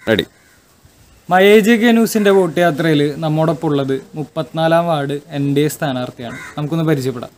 Ready my age K ന്യൂസിന്റെ വോട്ട് യാത്രയിൽ നമ്മോടൊപ്പം ഉള്ളത് മുപ്പത്തിനാലാം വാർഡ് എൻ ഡി എ സ്ഥാനാർത്ഥിയാണ് നമുക്കൊന്ന് പരിചയപ്പെടാം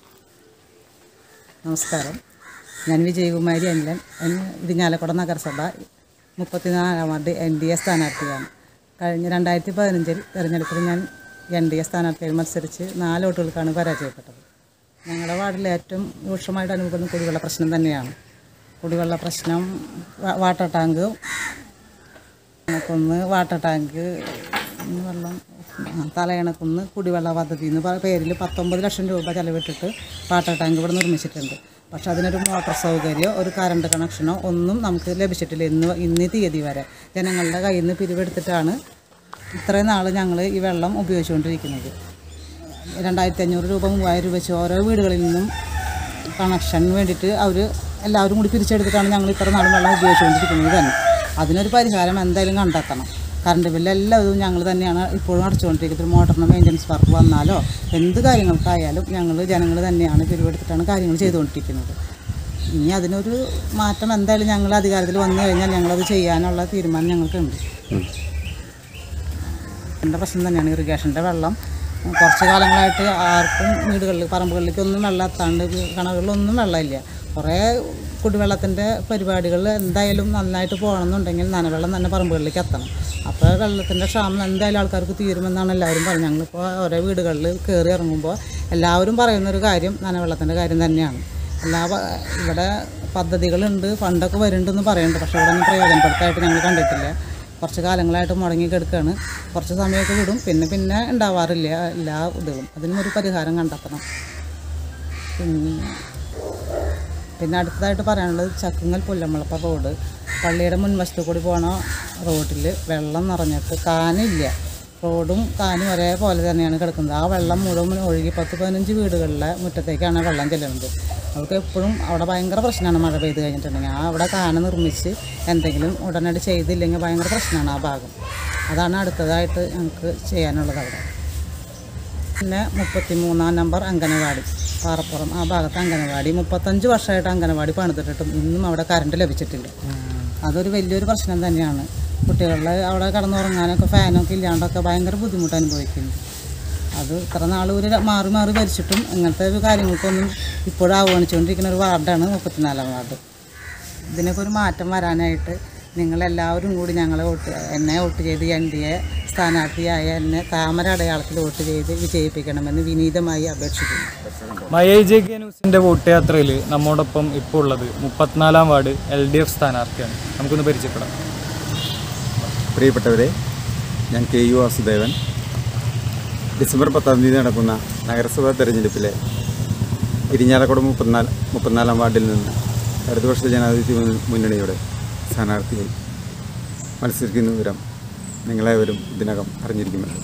നമസ്കാരം ഞാൻ വിജയകുമാരി അനിലൻ എൻ ഇരിഞ്ഞാലക്കുട നഗരസഭ മുപ്പത്തിനാലാം വാർഡ് എൻ ഡി എ സ്ഥാനാർത്ഥിയാണ് കഴിഞ്ഞ രണ്ടായിരത്തി പതിനഞ്ചിൽ തെരഞ്ഞെടുപ്പിൽ ഞാൻ എൻ ഡി എ സ്ഥാനാർത്ഥിയായി മത്സരിച്ച് നാല് വോട്ടുകൾക്കാണ് പരാജയപ്പെട്ടത് ഞങ്ങളുടെ വാർഡിൽ ഏറ്റവും രൂക്ഷമായിട്ട് അനുഭവപ്പെടുന്ന കുടിവെള്ള പ്രശ്നം തന്നെയാണ് കുടിവെള്ള പ്രശ്നം വാ- water tank Thalayanakkunnu water tank ഇന്ന് വെള്ളം ആ, തലയണക്കുന്ന് കുടിവെള്ള പദ്ധതി എന്ന് പ- പേരിൽ പത്തൊമ്പത് ലക്ഷം രൂപ ചെലവിട്ടിട്ട് വാട്ടർ ടാങ്ക് ഇവിടെ നിർമ്മിച്ചിട്ടുണ്ട് പക്ഷെ അതിനൊരു മോട്ടോർ സൗകര്യമോ ഒരു കറണ്ട് കണക്ഷനോ ഒന്നും നമുക്ക് ലഭിച്ചിട്ടില്ല ഇന്ന് ഇന്ന് തീയതി വരെ ജനങ്ങളുടെ കയ്യിൽ നിന്ന് പിരിവെടുത്തിട്ടാണ് ഇത്രയും നാൾ ഞങ്ങൾ ഈ വെള്ളം ഉപയോഗിച്ചുകൊണ്ടിരിക്കുന്നത് രണ്ടായിരത്തി അഞ്ഞൂറ് രൂപ മൂവായിരം രൂപ വെച്ച് ഓരോ വീടുകളിൽ നിന്നും കണക്ഷന് വേണ്ടിയിട്ട് അവർ എല്ലാവരും കൂടി പിരിച്ചെടുത്തിട്ടാണ് ഞങ്ങൾ ഇത്ര നാളും വെള്ളം ഉപയോഗിച്ചുകൊണ്ടിരിക്കുന്നത് തന്നെ അതിനൊരു പരിഹാരം എന്തായാലും കണ്ടെത്തണം കറണ്ട് ബില്ല് എല്ലാവരും ഞങ്ങൾ തന്നെയാണ് ഇപ്പോഴും അടച്ചുകൊണ്ടിരിക്കുന്നത് ഒരു മോട്ടറിന് മെയിൻ്റനൻസ് വർക്ക് വന്നാലോ എന്ത് കാര്യങ്ങൾക്കായാലും ഞങ്ങൾ ജനങ്ങൾ തന്നെയാണ് പിരിവെടുത്തിട്ടാണ് കാര്യങ്ങൾ ചെയ്തുകൊണ്ടിരിക്കുന്നത് ഇനി അതിനൊരു മാറ്റം എന്തായാലും ഞങ്ങൾ അധികാരത്തിൽ വന്നു കഴിഞ്ഞാൽ ഞങ്ങളത് ചെയ്യാനുള്ള തീരുമാനം ഞങ്ങൾക്കുണ്ട് എൻ്റെ പ്രശ്നം തന്നെയാണ് ഇറിഗേഷൻ്റെ വെള്ളം കുറച്ച് കാലങ്ങളായിട്ട് ആർക്കും വീടുകളിൽ പറമ്പുകളിലേക്കൊന്നും വെള്ളം എത്താണ്ട് കിണറുകളിലൊന്നും വെള്ളമില്ല കുറേ കുടിവെള്ളത്തിൻ്റെ പരിപാടികൾ എന്തായാലും നന്നായിട്ട് പോകണമെന്നുണ്ടെങ്കിൽ നനവെള്ളം തന്നെ പറമ്പുകളിലേക്ക് എത്തണം അപ്പോൾ വെള്ളത്തിൻ്റെ ക്ഷാമം എന്തായാലും ആൾക്കാർക്ക് തീരുമെന്നാണ് എല്ലാവരും പറയുന്നത് ഞങ്ങളിപ്പോൾ ഓരോ വീടുകളിൽ കയറി ഇറങ്ങുമ്പോൾ എല്ലാവരും പറയുന്നൊരു കാര്യം നനവെള്ളത്തിൻ്റെ കാര്യം തന്നെയാണ് എല്ലാ പ- ഇവിടെ പദ്ധതികളുണ്ട് ഫണ്ടൊക്കെ വരുന്നുണ്ടെന്ന് പറയുന്നുണ്ട് പക്ഷേ ഇവിടെ ഒന്നും പ്രയോജനപ്പെടുത്തായിട്ട് ഞങ്ങൾ കണ്ടിട്ടില്ല കുറച്ച് കാലങ്ങളായിട്ട് മുടങ്ങി കിടക്കുകയാണ് കുറച്ച് സമയമൊക്കെ വിടും പിന്നെ പിന്നെ ഉണ്ടാവാറില്ല എല്ലാ ഇതുകളും അതിനും ഒരു പരിഹാരം കണ്ടെത്തണം പിന്നെ പിന്നെ അടുത്തതായിട്ട് പറയാനുള്ളത് ചക്കുങ്ങൽ പുല്ലമ്പളപ്പ റോഡ് പള്ളിയുടെ മുൻവശത്ത് കൂടി പോണ റോഡിൽ വെള്ളം നിറഞ്ഞിട്ട് കാനില്ല റോഡും കാനും ഒരേപോലെ തന്നെയാണ് കിടക്കുന്നത് ആ വെള്ളം മുഴുവൻ ഒഴുകി പത്ത് പതിനഞ്ച് വീടുകളിലെ മുറ്റത്തേക്കാണ് വെള്ളം ചെല്ലുന്നത് അവർക്ക് എപ്പോഴും അവിടെ ഭയങ്കര പ്രശ്നമാണ് മഴ പെയ്ത് കഴിഞ്ഞിട്ടുണ്ടെങ്കിൽ ആ അവിടെ കാന നിർമ്മിച്ച് എന്തെങ്കിലും ഉടനടി ചെയ്തില്ലെങ്കിൽ ഭയങ്കര പ്രശ്നമാണ് ആ ഭാഗം അതാണ് അടുത്തതായിട്ട് ഞങ്ങൾക്ക് ചെയ്യാനുള്ളത് അവിടെ പിന്നെ മുപ്പത്തി മൂന്നാം നമ്പർ അംഗനവാടി പാറപ്പുറം ആ ഭാഗത്ത് അംഗനവാടി മുപ്പത്തഞ്ച് വർഷമായിട്ട് അംഗനവാടി പണിതിട്ടിട്ടും ഇന്നും അവിടെ കറണ്ട് ലഭിച്ചിട്ടില്ല അതൊരു വലിയൊരു പ്രശ്നം തന്നെയാണ് കുട്ടികളെ അവിടെ കിടന്നുറങ്ങാനൊക്കെ ഫാനൊക്കെ ഇല്ലാണ്ടൊക്കെ ഭയങ്കര ബുദ്ധിമുട്ട് അനുഭവിക്കുന്നു അത് ഇത്ര നാൾ ഒരു മാറി മാറി ഭരിച്ചിട്ടും ഇങ്ങനത്തെ ഒരു കാര്യങ്ങൾക്കൊന്നും ഇപ്പോഴും അവഗണിച്ചുകൊണ്ടിരിക്കുന്ന ഒരു വാർഡാണ് മുപ്പത്തിനാലാം വാർഡ് ഇതിനൊക്കെ ഒരു മാറ്റം വരാനായിട്ട് നിങ്ങളെല്ലാവരും കൂടി ഞങ്ങളെ വോട്ട് എന്നെ വോട്ട് ചെയ്ത് എൻ ഡി എ സ്ഥാനാർത്ഥിയായ എന്നെ താമര അടയാളത്തിൽ വോട്ട് ചെയ്ത് വിജയിപ്പിക്കണമെന്ന് വിനീതമായി അപേക്ഷിക്കുന്നു മയേജ് കെ ന്യൂസിന്റെ വോട്ട് യാത്രയിൽ നമ്മോടൊപ്പം ഇപ്പോൾ ഉള്ളത് മുപ്പത്തിനാലാം വാർഡ് എൽ ഡി എഫ് സ്ഥാനാർത്ഥിയാണ് നമുക്കൊന്ന് പരിചയപ്പെടാം പ്രിയപ്പെട്ടവരെ ഞാൻ കെ യു വാസുദേവൻ ഡിസംബർ പത്താം തീയതി നടക്കുന്ന നഗരസഭാ തെരഞ്ഞെടുപ്പിലെ ഇരിഞ്ഞാലക്കുട മുപ്പത്തിനാല് മുപ്പത്തിനാലാം വാർഡിൽ നിന്ന് ഇടതുപക്ഷ ജനാധിപത്യ മുന്ന- മുന്നണിയുടെ സ്ഥാനാർത്ഥിയായി മത്സരിക്കുന്ന വിവരം നിങ്ങളേവരും ഇതിനകം അറിഞ്ഞിരിക്കുമല്ലോ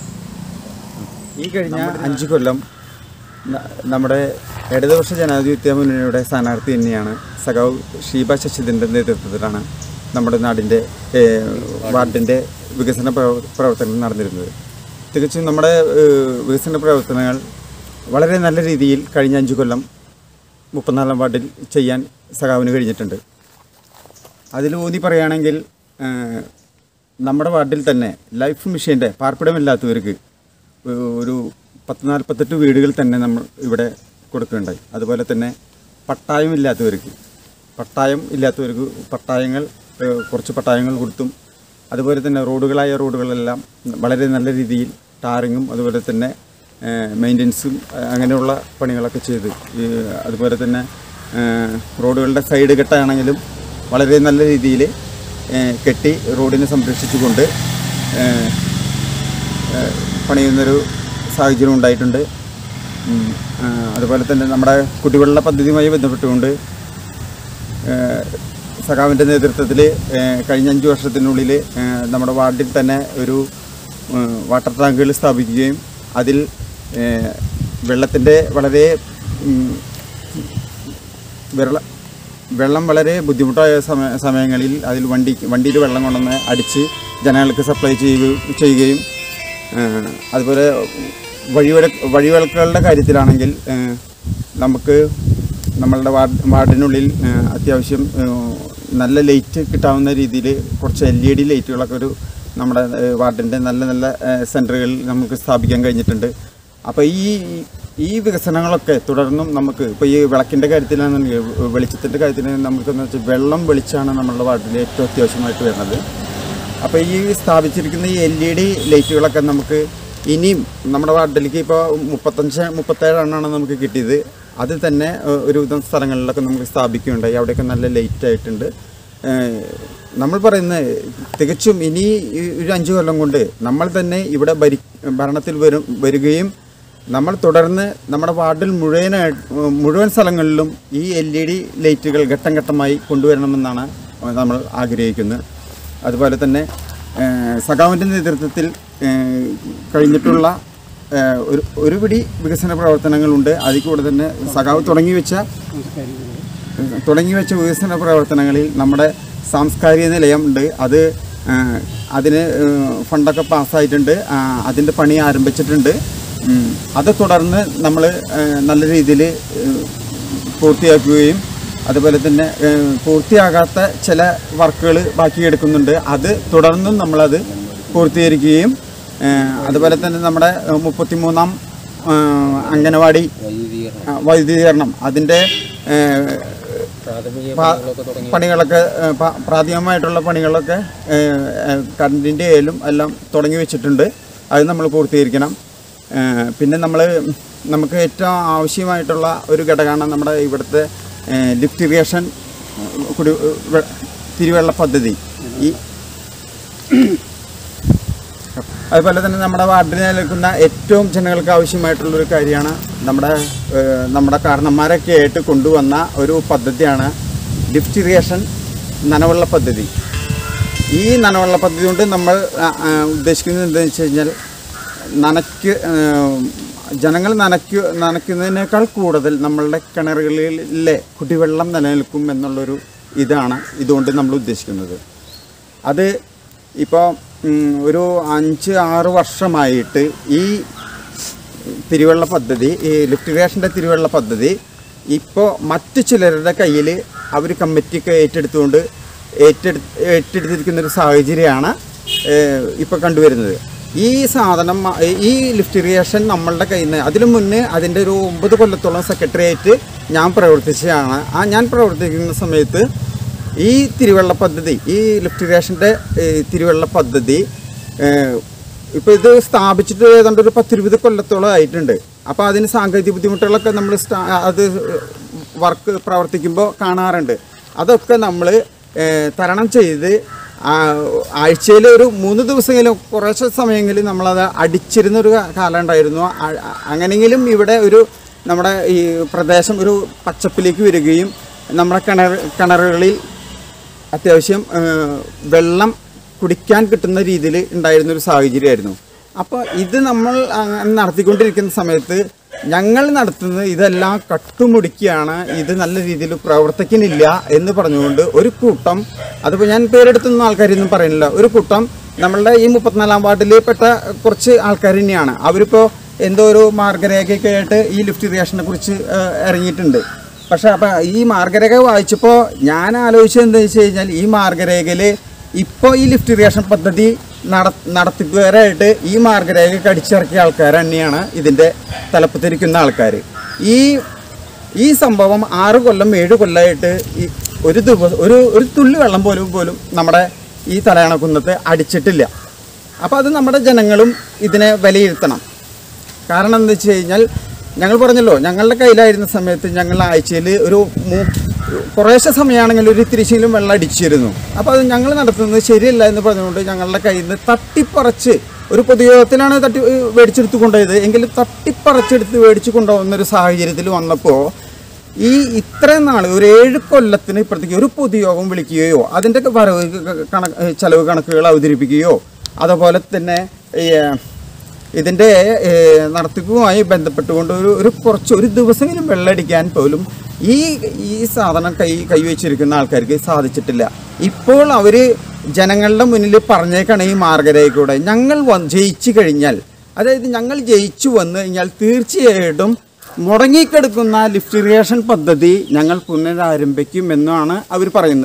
ഈ കഴിഞ്ഞ അഞ്ച് കൊല്ലം ന- നമ്മുടെ ഇടതുപക്ഷ ജനാധിപത്യ മുന്നണിയുടെ സ്ഥാനാർത്ഥി തന്നെയാണ് സഖാവ് ഷീബ ശശിധരൻ്റെ നേതൃത്വത്തിലാണ് നമ്മുടെ നാടിൻ്റെ ഏഹ്, വാർഡിൻ്റെ വികസന പ്രവ- പ്രവർത്തനങ്ങൾ നടന്നിരുന്നത് തികച്ചും നമ്മുടെ ഏഹ്, വികസന പ്രവർത്തനങ്ങൾ വളരെ നല്ല രീതിയിൽ കഴിഞ്ഞ അഞ്ച് കൊല്ലം മുപ്പത്തിനാലാം വാർഡിൽ ചെയ്യാൻ സഖാവിന് കഴിഞ്ഞിട്ടുണ്ട് അതിൽ ഊന്നി പറയുകയാണെങ്കിൽ ഏഹ്, നമ്മുടെ വാർഡിൽ തന്നെ ലൈഫ് മിഷൻ്റെ പാർപ്പിടമില്ലാത്തവർക്ക് ഒ- ഒരു പത്ത് നാൽപ്പത്തെട്ട് വീടുകൾ തന്നെ നമ്മൾ ഇവിടെ കൊടുക്കുകയുണ്ടായി അതുപോലെ തന്നെ പട്ടായം ഇല്ലാത്തവർക്ക് പട്ടായം ഇല്ലാത്തവർക്ക് പട്ടായങ്ങൾ ഏഹ്, കുറച്ച് പട്ടായങ്ങൾ കൊടുത്തും അതുപോലെ തന്നെ റോഡുകളായ റോഡുകളെല്ലാം വളരെ നല്ല രീതിയിൽ ടാറിങ്ങും അതുപോലെ തന്നെ മെയിൻ്റനൻസും അങ്ങനെയുള്ള പണികളൊക്കെ ചെയ്ത് ഈ അതുപോലെ തന്നെ ഏഹ്, റോഡുകളുടെ സൈഡ് കെട്ടാണെങ്കിലും വളരെ നല്ല രീതിയിൽ ഏഹ്, കെട്ടി റോഡിനെ സംരക്ഷിച്ചുകൊണ്ട് ഏഹ്, ഏഹ്, പണിയുന്നൊരു സാഹചര്യം ഉണ്ടായിട്ടുണ്ട് ഉം, ആ, അതുപോലെ തന്നെ നമ്മുടെ കുടിവെള്ള പദ്ധതിയുമായി ബന്ധപ്പെട്ടുകൊണ്ട് ഏഹ്, സഖാവിൻ്റെ നേതൃത്വത്തിൽ കഴിഞ്ഞ അഞ്ച് വർഷത്തിനുള്ളിൽ ഏഹ്, നമ്മുടെ വാർഡിൽ തന്നെ ഒരു ഏഹ്, വാട്ടർ ടാങ്കുകൾ സ്ഥാപിക്കുകയും അതിൽ വെള്ളത്തിൻ്റെ വളരെ ഉം, വെള്ള വെള്ളം വളരെ ബുദ്ധിമുട്ടായ സമയ സമയങ്ങളിൽ അതിൽ വണ്ടി വണ്ടിയിൽ വെള്ളം കൊണ്ടുവന്ന് അടിച്ച് ജനങ്ങൾക്ക് സപ്ലൈ ചെയ്യുക ചെയ്യുകയും ഏഹ്, അതുപോലെ വഴിവിള വഴിവിളക്കുകളുടെ കാര്യത്തിലാണെങ്കിൽ ഏഹ്, നമുക്ക് നമ്മളുടെ വാർഡ് വാർഡിനുള്ളിൽ ഏഹ്, അത്യാവശ്യം ഏഹ്, നല്ല ലൈറ്റ് കിട്ടാവുന്ന രീതിയിൽ കുറച്ച് എൽ ഇ ഡി ലൈറ്റുകളൊക്കെ ഒരു നമ്മുടെ ഏഹ്, വാർഡിൻ്റെ നല്ല നല്ല ഏഹ്, സെൻറ്ററുകളിൽ നമുക്ക് സ്ഥാപിക്കാൻ കഴിഞ്ഞിട്ടുണ്ട് അപ്പോൾ ഈ ഈ വികസനങ്ങളൊക്കെ തുടർന്നും നമുക്ക് ഇപ്പോൾ ഈ വിളക്കിൻ്റെ കാര്യത്തിലാണെന്നുണ്ടെങ്കിൽ വെളിച്ചത്തിൻ്റെ കാര്യത്തിൽ നമുക്കെന്ന് വെച്ചാൽ വെള്ളം വെളിച്ചാണ് നമ്മളുടെ വാർഡിൽ ഏറ്റവും അത്യാവശ്യമായിട്ട് വരുന്നത് അപ്പോൾ ഈ സ്ഥാപിച്ചിരിക്കുന്ന ഈ എൽ ഇ ഡി ലൈറ്റുകളൊക്കെ നമുക്ക് ഇനിയും നമ്മുടെ വാർഡിലേക്ക് ഇപ്പോൾ മുപ്പത്തഞ്ച് മുപ്പത്തേഴ് എണ്ണമാണ് നമുക്ക് കിട്ടിയത് അതിൽ തന്നെ ഏഹ്, ഒരുവിധം സ്ഥലങ്ങളിലൊക്കെ നമുക്ക് സ്ഥാപിക്കുകയുണ്ടായി അവിടെയൊക്കെ നല്ല ലൈറ്റ് ആയിട്ടുണ്ട് ഏഹ്, നമ്മൾ പറയുന്നത് തികച്ചും ഇനി ഈ ഒരു അഞ്ച് കൊല്ലം കൊണ്ട് നമ്മൾ തന്നെ ഇവിടെ ഭരി ഭരണത്തിൽ വരും വരികയും നമ്മൾ തുടർന്ന് നമ്മുടെ വാർഡിൽ മുഴുവനായിട്ട് മുഴുവൻ സ്ഥലങ്ങളിലും ഈ എൽ ഇ ഡി ലൈറ്റുകൾ ഘട്ടം ഘട്ടമായി കൊണ്ടുവരണമെന്നാണ് നമ്മൾ ആഗ്രഹിക്കുന്നത് അതുപോലെ തന്നെ ഏഹ്, സഖാവിൻ്റെ നേതൃത്വത്തിൽ ഏഹ്, കഴിഞ്ഞിട്ടുള്ള ഏഹ്, ഒരു ഒരു പിടി വികസന പ്രവർത്തനങ്ങളുണ്ട് അതിൽ കൂടെ തന്നെ സഖാവ് തുടങ്ങി വെച്ച തുടങ്ങി വെച്ച വികസന പ്രവർത്തനങ്ങളിൽ നമ്മുടെ സാംസ്കാരിക നിലയം ഉണ്ട് അത് ആ, അതിന് ഏഹ്, ഫണ്ടൊക്കെ പാസ്സായിട്ടുണ്ട് ആ, അതിൻ്റെ പണി ആരംഭിച്ചിട്ടുണ്ട് ഉം. അത് തുടർന്ന് നമ്മൾ നല്ല രീതിയിൽ പൂർത്തിയാക്കുകയും അതുപോലെ തന്നെ ഏഹ്, പൂർത്തിയാകാത്ത ചില വർക്കുകൾ ബാക്കിയെടുക്കുന്നുണ്ട് അത് തുടർന്നും നമ്മളത് പൂർത്തീകരിക്കുകയും ഏഹ്, അതുപോലെ തന്നെ നമ്മുടെ ഏഹ്, മുപ്പത്തിമൂന്നാം ഏഹ്, അംഗനവാടി ആ, വൈദ്യുതീകരണം അതിൻ്റെ ഏഹ്, പാ- പണികളൊക്കെ ഏഹ്, പാ- പ്രാഥമികമായിട്ടുള്ള പണികളൊക്കെ ഏഹ്, ഏഹ്, കറണ്ടിൻ്റെ ആയാലും എല്ലാം തുടങ്ങി വെച്ചിട്ടുണ്ട് അത് നമ്മൾ പൂർത്തീകരിക്കണം ഏഹ്, പിന്നെ നമ്മൾ നമുക്ക് ഏറ്റവും ആവശ്യമായിട്ടുള്ള ഒരു ഘടകമാണ് നമ്മുടെ ഇവിടുത്തെ ഏഹ്, ലിഫ്റ്റ് ഇറിഗേഷൻ ഏഹ്, കുടി വെ- തിരുവെള്ള പദ്ധതി ഈ അതുപോലെ തന്നെ നമ്മുടെ വാർഡിൽ നിലനിൽക്കുന്ന ഏറ്റവും ജനങ്ങൾക്ക് ആവശ്യമായിട്ടുള്ളൊരു കാര്യമാണ് നമ്മുടെ ഏഹ്, നമ്മുടെ കാരണന്മാരൊക്കെ ആയിട്ട് കൊണ്ടുവന്ന ഒരു പദ്ധതിയാണ് ലിഫ്റ്റ് ഇറിഗേഷൻ നനവെള്ള പദ്ധതി ഈ നനവെള്ള പദ്ധതി കൊണ്ട് നമ്മൾ ആ, ആ, ഉദ്ദേശിക്കുന്നത് എന്താണെന്ന് വെച്ച് കഴിഞ്ഞാൽ നനയ്ക്ക് ഏഹ്, ജനങ്ങൾ നനയ്ക്കു നനയ്ക്കുന്നതിനേക്കാൾ കൂടുതൽ നമ്മളുടെ കിണറുകളിലെ കുടിവെള്ളം നിലനിൽക്കും എന്നുള്ളൊരു ഇതാണ് ഇതുകൊണ്ട് നമ്മൾ ഉദ്ദേശിക്കുന്നത് അത് ഇപ്പോൾ ഒരു അഞ്ച് ആറ് വർഷമായിട്ട് ഈ തിരുവള്ള പദ്ധതി ഈ ലിഫ്റ്റ് ഇറിഗേഷൻ്റെ തിരുവള്ള പദ്ധതി ഇപ്പോൾ മറ്റു ചിലരുടെ കയ്യിൽ അവർ കമ്മിറ്റിയൊക്കെ ഏറ്റെടുത്തുകൊണ്ട് ഏറ്റെടു ഏറ്റെടുത്തിരിക്കുന്ന ഒരു സാഹചര്യമാണ് ഇപ്പോൾ കണ്ടുവരുന്നത് ഈ സാധനം മ- ഈ ലിഫ്റ്റ് ഇറിഗേഷൻ നമ്മളുടെ കയ്യിൽ നിന്ന് അതിനു മുന്നേ അതിൻ്റെ ഒരു ഒമ്പത് കൊല്ലത്തോളം സെക്രട്ടേറിയറ്റ് ഞാൻ പ്രവർത്തിച്ചതാണ് ആ ഞാൻ പ്രവർത്തിക്കുന്ന സമയത്ത് ഈ തിരുവെള്ള പദ്ധതി ഈ ലിഫ്റ്റ് ഇറിഗേഷൻ്റെ തിരുവെള്ള പദ്ധതി ഇപ്പോൾ ഇത് സ്ഥാപിച്ചിട്ട് ഏതാണ്ട് ഒരു പത്തിരുപത് കൊല്ലത്തോളം ആയിട്ടുണ്ട് അപ്പോൾ അതിന് സാങ്കേതിക ബുദ്ധിമുട്ടുകളൊക്കെ നമ്മൾ സ്റ്റാ- അത് വർക്ക് പ്രവർത്തിക്കുമ്പോൾ കാണാറുണ്ട് അതൊക്കെ നമ്മൾ തരണം ചെയ്ത് ആഴ്ചയിൽ ഒരു മൂന്ന് ദിവസമെങ്കിലും കുറച്ച് സമയങ്ങളിൽ നമ്മളത് അടിച്ചിരുന്ന ഒരു കാലം ഉണ്ടായിരുന്നു അ- അ- അങ്ങനെയെങ്കിലും ഇവിടെ ഒരു നമ്മുടെ ഈ പ്രദേശം ഒരു പച്ചപ്പിലേക്ക് വരികയും നമ്മുടെ കിണർ കിണറുകളിൽ അത്യാവശ്യം ആ, വെള്ളം കുടിക്കാൻ കിട്ടുന്ന രീതിയിൽ ഉണ്ടായിരുന്ന ഒരു സാഹചര്യമായിരുന്നു അപ്പോൾ ഇത് നമ്മൾ അങ്ങനെ നടത്തിക്കൊണ്ടിരിക്കുന്ന സമയത്ത് ഞങ്ങൾ നടത്തുന്നത് ഇതെല്ലാം കട്ടുമുടിക്കുകയാണ് ഇത് നല്ല രീതിയിൽ പ്രവർത്തിക്കുന്നില്ല എന്ന് പറഞ്ഞുകൊണ്ട് ഒരു കൂട്ടം അതിപ്പോൾ ഞാൻ പേരെടുത്തൊന്നും ആൾക്കാരൊന്നും പറയുന്നില്ല ഒരു കൂട്ടം നമ്മളുടെ ഈ മുപ്പത്തിനാലാം വാർഡിൽ പെട്ട കുറച്ച് ആൾക്കാർ തന്നെയാണ് അവരിപ്പോൾ എന്തോ ഒരു മാർഗരേഖയൊക്കെ ആയിട്ട് ഈ ലിഫ്റ്റ് ഇറിഗേഷനെ കുറിച്ച് ആ, ഇറങ്ങിയിട്ടുണ്ട് പക്ഷെ അപ്പം ഈ മാർഗരേഖ വായിച്ചപ്പോൾ ഞാൻ ആലോചിച്ചത് എന്താ വെച്ച് കഴിഞ്ഞാൽ ഈ മാർഗരേഖയിൽ ഇപ്പോൾ ഈ ലിഫ്റ്റ് ഇറിഗേഷൻ പദ്ധതി നട നടത്തിപ്പുകാരായിട്ട് ഈ മാർഗരേഖ കടിച്ചിറക്കിയ ആൾക്കാർ തന്നെയാണ് ഇതിൻ്റെ തലപ്പത്തിരിക്കുന്ന ആൾക്കാർ ഈ ഈ സംഭവം ആറ് കൊല്ലം ഏഴ് കൊല്ലമായിട്ട് ഈ ഒരു ദിവസം ഒരു ഒരു തുള്ളി വെള്ളം പോലും പോലും നമ്മുടെ ഈ തലയണക്കുന്നത്ത് അടിച്ചിട്ടില്ല അപ്പോൾ അത് നമ്മുടെ ജനങ്ങളും ഇതിനെ വിലയിരുത്തണം കാരണം എന്താ വെച്ച് കഴിഞ്ഞാൽ ഞങ്ങൾ പറഞ്ഞല്ലോ ഞങ്ങളുടെ കയ്യിലായിരുന്ന സമയത്ത് ഞങ്ങൾ ആഴ്ചയിൽ ഒരു മൂ കുറേശ്ശെ സമയമാണെങ്കിൽ ഒരു തിരിശിലും വെള്ളം അടിച്ചിരുന്നു അപ്പോൾ അത് ഞങ്ങൾ നടത്തുന്നത് ശരിയല്ല എന്ന് പറഞ്ഞുകൊണ്ട് ഞങ്ങളുടെ കയ്യിൽ നിന്ന് തട്ടിപ്പറച്ച് ഒരു പൊതുയോഗത്തിലാണ് തട്ടി ഏഹ് മേടിച്ചെടുത്ത് കൊണ്ടുപോയത് എങ്കിലും തട്ടിപ്പറച്ചെടുത്ത് മേടിച്ച് കൊണ്ടുപോകുന്ന ഒരു സാഹചര്യത്തിൽ വന്നപ്പോൾ ഈ ഇത്രയും നാൾ ഒരു ഏഴ് കൊല്ലത്തിന് ഇപ്പുറത്തേക്ക് ഒരു പൊതുയോഗം വിളിക്കുകയോ അതിൻ്റെ വരവ് കണക്ക് ചെലവ് കണക്കുകൾ അവതരിപ്പിക്കുകയോ അതുപോലെ തന്നെ ഈ ഇതിൻ്റെ ഏഹ്, നടത്തിപ്പുമായി ബന്ധപ്പെട്ടുകൊണ്ട് ഒരു ഒരു കുറച്ച് ഒരു ദിവസമെങ്കിലും വെള്ളമടിക്കാൻ പോലും ഈ ഈ സാധനം കൈ കൈവച്ചിരിക്കുന്ന ആൾക്കാർക്ക് സാധിച്ചിട്ടില്ല ഇപ്പോൾ അവർ ജനങ്ങളുടെ മുന്നിൽ പറഞ്ഞേക്കാണ് ഈ മാർഗരേഖയുടെ ഞങ്ങൾ വന്ന് ജയിച്ചു കഴിഞ്ഞാൽ അതായത് ഞങ്ങൾ ജയിച്ചു വന്നു കഴിഞ്ഞാൽ തീർച്ചയായിട്ടും മുടങ്ങിക്കിടക്കുന്ന ലിഫ്റ്റ് ഇറിഗേഷൻ പദ്ധതി ഞങ്ങൾ പുനരാരംഭിക്കും എന്നാണ് അവർ പറയുന്നത്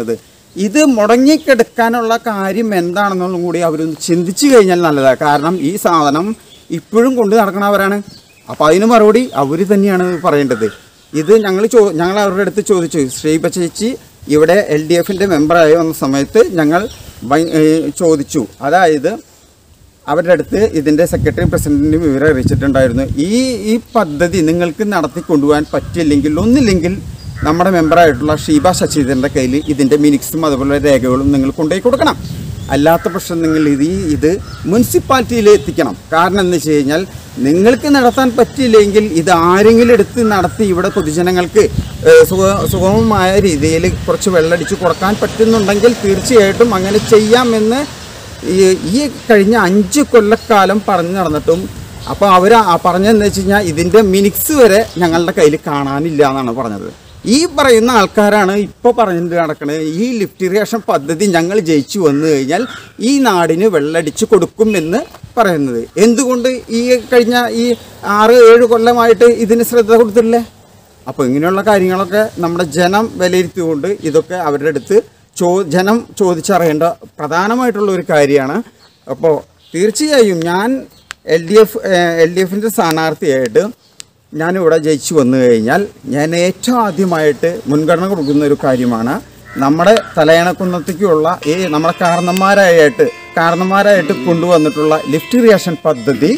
ഇത് മുടങ്ങിക്കിടക്കാനുള്ള കാര്യം എന്താണെന്നുള്ളതും കൂടി അവരൊന്ന് ചിന്തിച്ചു കഴിഞ്ഞാൽ നല്ലതാണ് കാരണം ഈ സാധനം ഇപ്പോഴും കൊണ്ട് നടക്കണവരാണ് അപ്പോൾ അതിന് മറുപടി അവർ തന്നെയാണ് പറയേണ്ടത് ഇത് ഞങ്ങൾ ചോ ഞങ്ങൾ അവരുടെ അടുത്ത് ചോദിച്ചു ശ്രീപ ചേച്ചി ഇവിടെ എൽ ഡി എഫിൻ്റെ മെമ്പറായി വന്ന സമയത്ത് ഞങ്ങൾ ഭയ- ഏ, ചോദിച്ചു അതായത് അവരുടെ അടുത്ത് ഇതിൻ്റെ സെക്രട്ടറി പ്രസിഡന്റിന് വിവരം അറിയിച്ചിട്ടുണ്ടായിരുന്നു ഈ ഈ പദ്ധതി നിങ്ങൾക്ക് നടത്തി കൊണ്ടുപോകാൻ പറ്റില്ലെങ്കിൽ ഒന്നില്ലെങ്കിൽ നമ്മുടെ മെമ്പറായിട്ടുള്ള ഷീബ ശശീധരൻ്റെ കയ്യിൽ ഇതിൻ്റെ മിനിക്സും അതുപോലെ രേഖകളും നിങ്ങൾ കൊണ്ടുപോയി കൊടുക്കണം അല്ലാത്ത പക്ഷം നിങ്ങൾ ഇത് ഈ ഇത് മുനിസിപ്പാലിറ്റിയിൽ എത്തിക്കണം കാരണം എന്ന് വെച്ച് കഴിഞ്ഞാൽ നിങ്ങൾക്ക് നടത്താൻ പറ്റിയില്ലെങ്കിൽ ഇത് ആരെങ്കിലും എടുത്ത് നടത്തി ഇവിടെ പൊതുജനങ്ങൾക്ക് ഏഹ്, സുഖ സുഗമമായ രീതിയിൽ കുറച്ച് വെള്ളടിച്ച് കൊടുക്കാൻ പറ്റുന്നുണ്ടെങ്കിൽ തീർച്ചയായിട്ടും അങ്ങനെ ചെയ്യാമെന്ന് ഈ ഈ കഴിഞ്ഞ അഞ്ച് കൊല്ലക്കാലം പറഞ്ഞു നടന്നിട്ടും അപ്പോൾ അവർ പറഞ്ഞതെന്ന് വെച്ച് കഴിഞ്ഞാൽ ഇതിൻ്റെ മിനിക്സ് വരെ ഞങ്ങളുടെ കയ്യിൽ കാണാനില്ല എന്നാണ് പറഞ്ഞത് ഈ പറയുന്ന ആൾക്കാരാണ് ഇപ്പോൾ പറഞ്ഞിട്ട് നടക്കുന്നത് ഈ ലിഫ്റ്റ് ഇറിഗേഷൻ പദ്ധതി ഞങ്ങൾ ജയിച്ചു വന്നു കഴിഞ്ഞാൽ ഈ നാടിന് വെള്ളടിച്ച് കൊടുക്കുമെന്ന് പറയുന്നത് എന്തുകൊണ്ട് ഈ കഴിഞ്ഞ ഈ ആറ് ഏഴ് കൊല്ലമായിട്ട് ഇതിന് ശ്രദ്ധ കൊടുത്തില്ലേ അപ്പോൾ ഇങ്ങനെയുള്ള കാര്യങ്ങളൊക്കെ നമ്മുടെ ജനം വിലയിരുത്തിക്കൊണ്ട് ഇതൊക്കെ അവരുടെ അടുത്ത് ചോ ജനം ചോദിച്ചറിയേണ്ട പ്രധാനമായിട്ടുള്ള ഒരു കാര്യമാണ് അപ്പോൾ തീർച്ചയായും ഞാൻ L D F L D എഫിൻ്റെ സ്ഥാനാർത്ഥിയായിട്ട് ഞാനിവിടെ ജയിച്ചു വന്നു കഴിഞ്ഞാൽ ഞാൻ ഏറ്റവും ആദ്യമായിട്ട് മുൻഗണന കൊടുക്കുന്ന ഒരു കാര്യമാണ് നമ്മുടെ തലയണക്കുന്നത്തേക്കുള്ള ഈ നമ്മുടെ കാരണന്മാരായിട്ട് കാരണന്മാരായിട്ട് കൊണ്ടുവന്നിട്ടുള്ള ലിഫ്റ്റ് ഇറിഗേഷൻ പദ്ധതി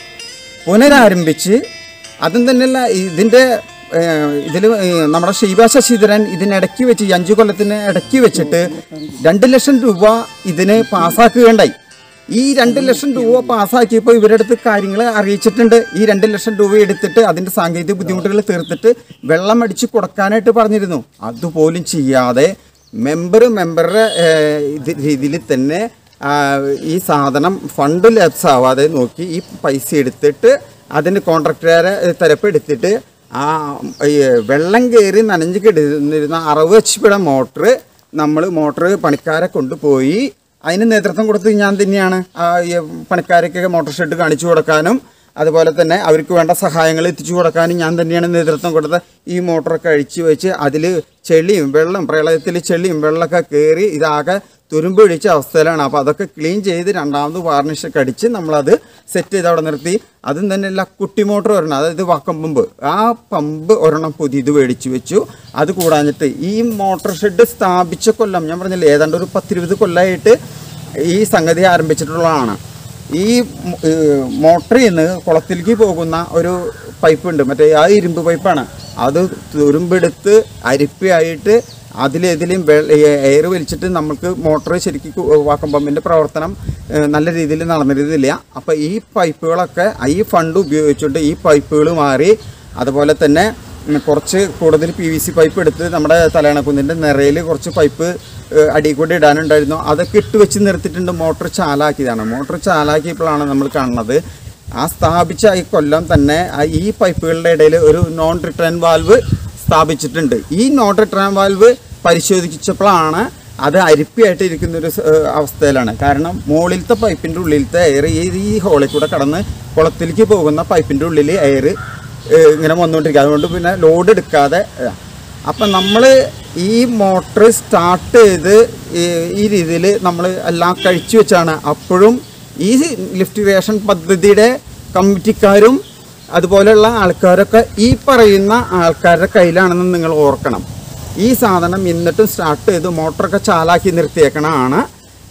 പുനരാരംഭിച്ച് അതും തന്നെയല്ല ഇതിൻ്റെ ഇതിൽ നമ്മുടെ ഷീബ ശശിധരൻ ഇതിനിടയ്ക്ക് വെച്ച് ഈ അഞ്ചു കൊല്ലത്തിന് ഇടയ്ക്ക് വെച്ചിട്ട് രണ്ട് ലക്ഷം രൂപ ഇതിന് പാസ്സാക്കുകയുണ്ടായി ഈ രണ്ട് ലക്ഷം രൂപ പാസ്സാക്കിയപ്പോൾ ഇവരുടെ അടുത്ത് കാര്യങ്ങൾ അറിയിച്ചിട്ടുണ്ട് ഈ രണ്ട് ലക്ഷം രൂപ എടുത്തിട്ട് അതിൻ്റെ സാങ്കേതിക ബുദ്ധിമുട്ടുകൾ തീർത്തിട്ട് വെള്ളം അടിച്ച് കൊടുക്കാനായിട്ട് പറഞ്ഞിരുന്നു അതുപോലും ചെയ്യാതെ മെമ്പർ മെമ്പറുടെ ഇത് രീതിയിൽ തന്നെ ആ, ഈ സാധനം ഫണ്ട് ലാപ്സ് ആവാതെ നോക്കി ഈ പൈസ എടുത്തിട്ട് അതിന് കോൺട്രാക്ടറെ തരപ്പെടുത്തിട്ട് ആ ഈ വെള്ളം കയറി നനഞ്ഞ് കിടന്നിരുന്ന അറുപത് എച്ച് പിയുടെ മോട്ടർ നമ്മൾ മോട്ടർ പണിക്കാരെ കൊണ്ടുപോയി അതിന് നേതൃത്വം കൊടുത്തത് ഞാൻ തന്നെയാണ് ആ ഈ പണിക്കാരൊക്കെ മോട്ടോർ ഷെഡ് കാണിച്ചു കൊടുക്കാനും അതുപോലെ തന്നെ അവർക്ക് വേണ്ട സഹായങ്ങൾ എത്തിച്ചു കൊടുക്കാനും ഞാൻ തന്നെയാണ് നേതൃത്വം കൊടുത്തത് ഈ മോട്ടറൊക്കെ അഴിച്ചു വെച്ച് അതിൽ ചെളിയും വെള്ളം പ്രളയത്തിൽ ചെളിയും വെള്ളമൊക്കെ കയറി ഇതാകെ തുരുമ്പൊഴിച്ച അവസ്ഥയിലാണ് അപ്പോൾ അതൊക്കെ ക്ലീൻ ചെയ്ത് രണ്ടാമത് വാർണിഷൊക്കെ അടിച്ച് നമ്മളത് സെറ്റ് ചെയ്ത് അവിടെ നിർത്തി അതും തന്നെയല്ല കുട്ടി മോട്ടർ ഒരെണ്ണം അതായത് വാക്കം പമ്പ് ആ പമ്പ് ഒരെണ്ണം പുതിയത് മേടിച്ചു വെച്ചു അത് കൂടാഞ്ഞിട്ട് ഈ മോട്ടോർ ഷെഡ് സ്ഥാപിച്ച കൊല്ലം ഞാൻ പറഞ്ഞില്ലേ ഏതാണ്ട് ഒരു പത്തിരുപത് കൊല്ലമായിട്ട് ഈ സംഗതി ആരംഭിച്ചിട്ടുള്ളതാണ് ഈ മോട്ടറിൽ നിന്ന് കുളത്തിലേക്ക് പോകുന്ന ഒരു പൈപ്പ് ഉണ്ട് മറ്റേ ആ ഇരുമ്പ് പൈപ്പാണ് അത് തുരുമ്പെടുത്ത് അരിപ്പയായിട്ട് അതിലെതിലും എയർ വലിച്ചിട്ട് നമുക്ക് മോട്ടർ ശരിക്കും കു- വാക്കം പമ്പിൻ്റെ പ്രവർത്തനം ഏഹ്, നല്ല രീതിയിൽ നടന്നിരുന്നില്ല അപ്പോൾ ഈ പൈപ്പുകളൊക്കെ ഈ ഫണ്ട് ഉപയോഗിച്ചുകൊണ്ട് ഈ പൈപ്പുകൾ മാറി അതുപോലെ തന്നെ ഉം, കുറച്ച് കൂടുതൽ പി വി സി പൈപ്പ് എടുത്ത് നമ്മുടെ തലയണക്കുന്നിൻ്റെ നിറയിൽ കുറച്ച് പൈപ്പ് ഏഹ്, അടിയിൽ കൂടി ഇടാനുണ്ടായിരുന്നു അതൊക്കെ ഇട്ട് വെച്ച് നിർത്തിയിട്ടുണ്ട് മോട്ടർ ചാലാക്കിയതാണ് മോട്ടർ ചാലാക്കിയപ്പോഴാണ് നമ്മൾ കാണുന്നത് ആ സ്ഥാപിച്ച ഈ കൊല്ലം തന്നെ ആ ഈ പൈപ്പുകളുടെ ഇടയിൽ ഒരു നോൺ റിട്ടേൺ വാൽവ് സ്ഥാപിച്ചിട്ടുണ്ട് ഈ നോൺ റിട്ടേൺ വാൽവ് പരിശോധിച്ചപ്പോഴാണ് അത് അരിപ്പിയായിട്ട് ഇരിക്കുന്ന ഒരു സ- ഏഹ് അവസ്ഥയിലാണ് കാരണം മുകളിലത്തെ പൈപ്പിൻ്റെ ഉള്ളിലത്തെ എയർ ഈ ഈ ഹോളിൽ കൂടെ കടന്ന് കുളത്തിലേക്ക് പോകുന്ന പൈപ്പിൻ്റെ ഉള്ളിൽ എയർ ഇങ്ങനെ വന്നുകൊണ്ടിരിക്കുക അതുകൊണ്ട് പിന്നെ ലോഡ് എടുക്കാതെ ഏഹ്. അപ്പം നമ്മൾ ഈ മോട്ടർ സ്റ്റാർട്ട് ചെയ്ത് ഈ- ഈ രീതിയിൽ നമ്മൾ എല്ലാം കഴിച്ചു വെച്ചാണ് അപ്പോഴും ഈ ലിഫ്റ്റ് ഇറിഗേഷൻ പദ്ധതിയുടെ കമ്മിറ്റിക്കാരും അതുപോലെയുള്ള ആൾക്കാരൊക്കെ ഈ പറയുന്ന ആൾക്കാരുടെ കയ്യിലാണെന്ന് നിങ്ങൾ ഓർക്കണം ഈ സാധനം എന്നിട്ടും സ്റ്റാർട്ട് ചെയ്ത് മോട്ടറൊക്കെ ചാലാക്കി നിർത്തിയേക്കണതാണ്